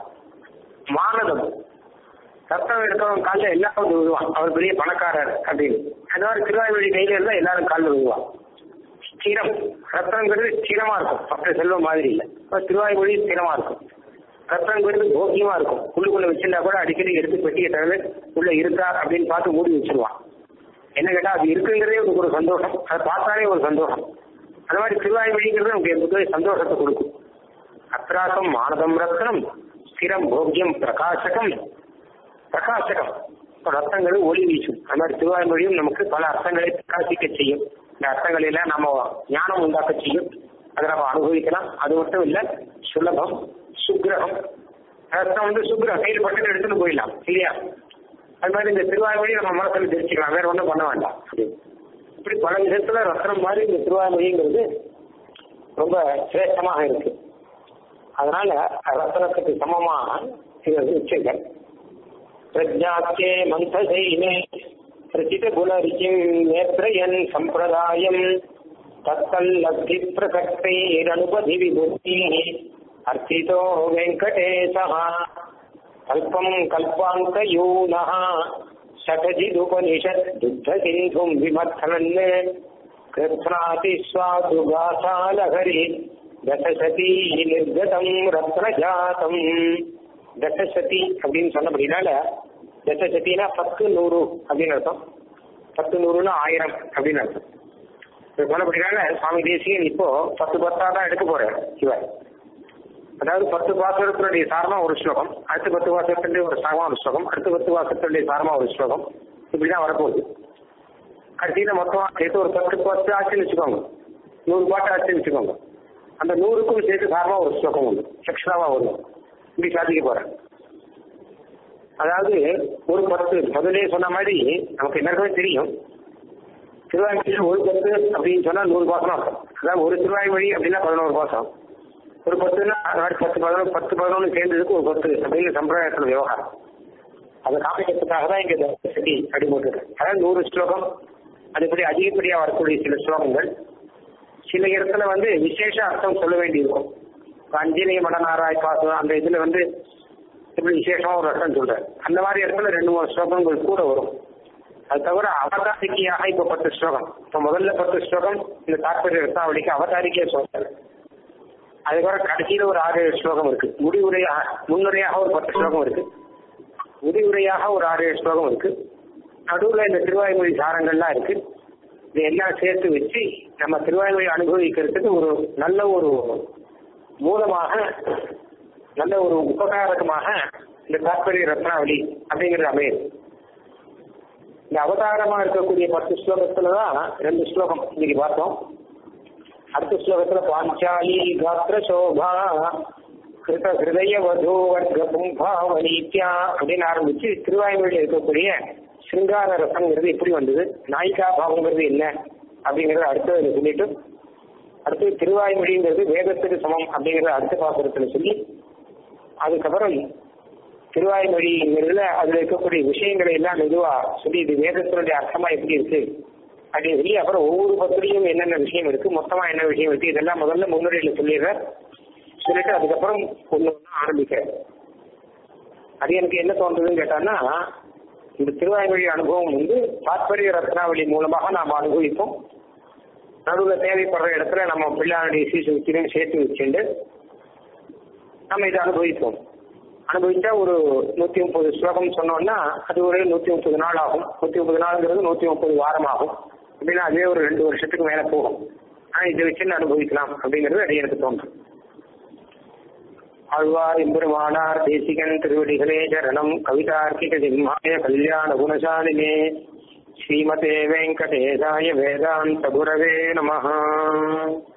மானதம் ரத்தம் எடுக்கிறவன் காலில் எல்லாரும் விழுவான் அவர் பெரிய பணக்காரர் அப்படின்னு அந்த மாதிரி திருவாய்மொழி கையில இருந்தா எல்லாரும் காலில் விழுவான் ஸ்திரம் ரத்தங்கிறது ஸ்திரமா இருக்கும் மற்ற செல்வம் மாதிரி இல்லை அப்ப திருவாய்மொழி ஸ்திரமா இருக்கும் ரத்தங்கிறது போக்கியமா இருக்கும் உள்ளுக்குள்ள வச்சிருந்தா கூட அடிக்கடி எடுத்து பெட்டியை தவிர உள்ள இருக்கா அப்படின்னு பார்த்து மூடி வச்சிருவான் என்ன கேட்டா அது இருக்குங்கிறதே உங்களுக்கு ஒரு சந்தோஷம் அதை பார்த்தாலே ஒரு சந்தோஷம் அந்த மாதிரி திருவாய்மொழிங்கிறது நமக்கு எப்போதுமே சந்தோஷத்தை கொடுக்கும் அத்ராசம் மானதம் ரத்னம் ஸ்திரம் போக்கியம் பிரகாசகம் பிரகாசகம் இப்ப ரத்தங்கள் ஒளி வீசும் அந்த மாதிரி திருவாய்மொழியும் நமக்கு பல அர்த்தங்களை பிரகாசிக்க செய்யும் இந்த அர்த்தங்களை எல்லாம் நம்ம ஞானம் உண்டாக்க செய்யும் அதை நம்ம அனுபவிக்கலாம் அது மட்டும் இல்ல சுலபம் சுக்கிரகம் ரத்தம் வந்து சுக்கிரம் கையில் பட்டு எடுத்துட்டு போயிடலாம் இல்லையா அது மாதிரி இந்த திருவாய்மொழி நம்ம மனசுல தெரிஞ்சுக்கலாம் வேற ஒன்றும் பண்ண வேண்டாம் இப்படி பல விதத்துல ரத்னம் மாதிரி இந்த திருவாய்மொழிங்கிறது ரொம்ப சிரேஷ்டமாக இருக்கு அதனால ரத்னத்துக்கு சமமா இது வந்து உச்சங்கள் பிரஜாக்கே மந்தசைனே பிரசித குணரிச்சிம் நேத்ரயன் சம்பிரதாயம் தத்தல்லப்தி பிரசக்தைரனுபதி விபுத்தி அர்த்திதோ வெங்கடேசः கல்பம் கல்பாந்தயூனः शतजिदुपनिषत् दुग्धसिन्धुम् विमथन् कृत्स्नाति स्वादुगासालहरि தசசதி நிர்கதம் ரத்னஜாதம் தசசதி அப்படின்னு சொன்னபடினால தசசதினா பத்து நூறு அப்படின்னு அர்த்தம் பத்து நூறுனா ஆயிரம் அப்படின்னு அர்த்தம் இது சொன்னபடினால சுவாமி தேசியன் இப்போ பத்து பத்தா தான் எடுக்க போறாரு இவர் அதாவது பத்து பாசுரத்தினுடைய சாரமா ஒரு ஸ்லோகம் அடுத்த பத்து பாசுரத்தினுடைய ஒரு சாரமா ஒரு ஸ்லோகம் அடுத்த பத்து பாசுரத்தினுடைய சாரமா ஒரு ஸ்லோகம் இப்படிதான் வரப்போகுது கடைசியில மொத்தமா சேர்த்து ஒரு பத்து பத்து ஆச்சுன்னு வச்சுக்கோங்க நூறு பாட்டு ஆச்சுன்னு வச்சுக்கோங்க அந்த நூறுக்கும் சேர்த்து சாரமா ஒரு ஸ்லோகம் உண்டு எக்ஸ்ட்ராவா வரும் இப்படி சாதிக்க போறேன் அதாவது ஒரு பத்து முதலே சொன்ன மாதிரி நமக்கு எல்லாருக்குமே தெரியும் திருவாய்மொழியில் ஒரு பத்து அப்படின்னு சொன்னா நூறு பாசனம் இருக்கும் அதாவது ஒரு திருவாய்மொழி அப்படின்னா பதினோரு பாசம் ஒரு பத்துன்னா அது மாதிரி பத்து பதினொன்று பத்து பதினொன்று சேர்ந்ததுக்கு ஒரு பத்து அப்படின்னு சம்பிரதாயத்தில் விவகாரம் அதை காமிக்கிறதுக்காக தான் இங்க சரி அடி போட்டுருக்கு அதாவது நூறு ஸ்லோகம் அதுபடி அதிகப்படியா வரக்கூடிய சில ஸ்லோகங்கள் சில இடத்துல வந்து விசேஷ அர்த்தம் சொல்ல வேண்டியிருக்கும் இப்ப அஞ்சலி மடனாராய் பாசம் அந்த இதுல வந்து இப்படி விசேஷமா ஒரு அர்த்தம் சொல்றாரு அந்த மாதிரி இடத்துல ரெண்டு மூணு ஸ்லோகங்கள் கூட வரும் அது தவிர அவதாரிக்கையாக இப்ப பத்து ஸ்லோகம் இப்ப முதல்ல பத்து ஸ்லோகம் இந்த தாற்பரிய ரத்னாவளிக்கு அவதாரிக்கையே சொல்றாரு அதுக்கப்புறம் கடைசியில ஒரு ஆறு ஏழு ஸ்லோகம் இருக்கு முடிவுரையாக முன்னுரையாக ஒரு பத்து ஸ்லோகம் இருக்கு முடிவுரையாக ஒரு ஆறு ஏழு ஸ்லோகம் இருக்கு நடுவுல இந்த திருவாய்மொழி சாரங்கள்லாம் இருக்கு இதையெல்லாம் சேர்த்து வச்சு நம்ம திருவாய்மொழி அனுபவிக்கிறதுக்கு ஒரு நல்ல ஒரு மூலமாக நல்ல ஒரு உபகாரகமாக இந்த தாற்பரிய ரத்னாவளி அப்படிங்கிறது அமையுது இந்த அவதாரமா இருக்கக்கூடிய பத்து ஸ்லோகத்துலதான் ரெண்டு ஸ்லோகம் இன்னைக்கு பார்த்தோம் அடுத்த ஸ்லோகத்துல பாஞ்சாலி காத்திர சோபா கிருத ஹிருதய வது வர்க்க பும்பாவனீத்யா அப்படின்னு ஆரம்பிச்சு திருவாய்மொழியில் இருக்கக்கூடிய சிங்கார ரசங்கிறது எப்படி வந்தது நாயிகா பாவங்கிறது என்ன அப்படிங்கறத அடுத்ததுல சொல்லிட்டு அடுத்து திருவாய்மொழிங்கிறது வேதத்துக்கு சமம் அப்படிங்கறத அடுத்த பாசுரத்துல சொல்லி அதுக்கப்புறம் திருவாய்மொழிங்கிறதுல அதுல இருக்கக்கூடிய விஷயங்களை எல்லாம் மெதுவா சொல்லி இது வேதத்தினுடைய அர்த்தமா எப்படி இருக்கு அப்படின்னு சொல்லி அப்புறம் ஒவ்வொரு பத்திரியும் என்னென்ன விஷயம் இருக்கு மொத்தமா என்ன விஷயம் இருக்கு இதெல்லாம் முதல்ல முன்னுரையில சொல்லிடுறேன் சொல்லிட்டு அதுக்கப்புறம் ஒண்ணு ஒண்ணு ஆரம்பிக்கிறேன் அது எனக்கு என்ன தோன்றதுன்னு கேட்டான்னா இந்த திருவாய்மொழி அனுபவம் வந்து தாத்பரிய ரத்னாவளி மூலமாக நாம் அனுபவிப்போம் நடுவில் தேவைப்படுற இடத்துல நம்ம பிள்ளையாருடைய சீசுத்திலையும் சேர்த்து வச்சுட்டு நம்ம இதை அனுபவிப்போம் அனுபவிச்சா ஒரு நூத்தி முப்பது ஸ்லோகம் சொன்னோம்னா அது ஒரு நூத்தி முப்பது நாள் ஆகும் நூத்தி முப்பது நாளுங்கிறது நூத்தி முப்பது வாரம் ஆகும் அப்படின்னா அதுவே ஒரு ரெண்டு வருஷத்துக்கு மேல போகும் ஆனா இதை வச்சு அனுபவிக்கலாம் அப்படிங்கிறது அது எனக்கு தோன்றும் ஆழ்வார் எம்பெருமானார் தேசிகன் திருவடிகளே சரணம் கவிதார்க்கிக சிம்மாய கல்யாண குணசாலினே ஸ்ரீமதே வெங்கடேசாய வேதாந்த குரவே நமஹ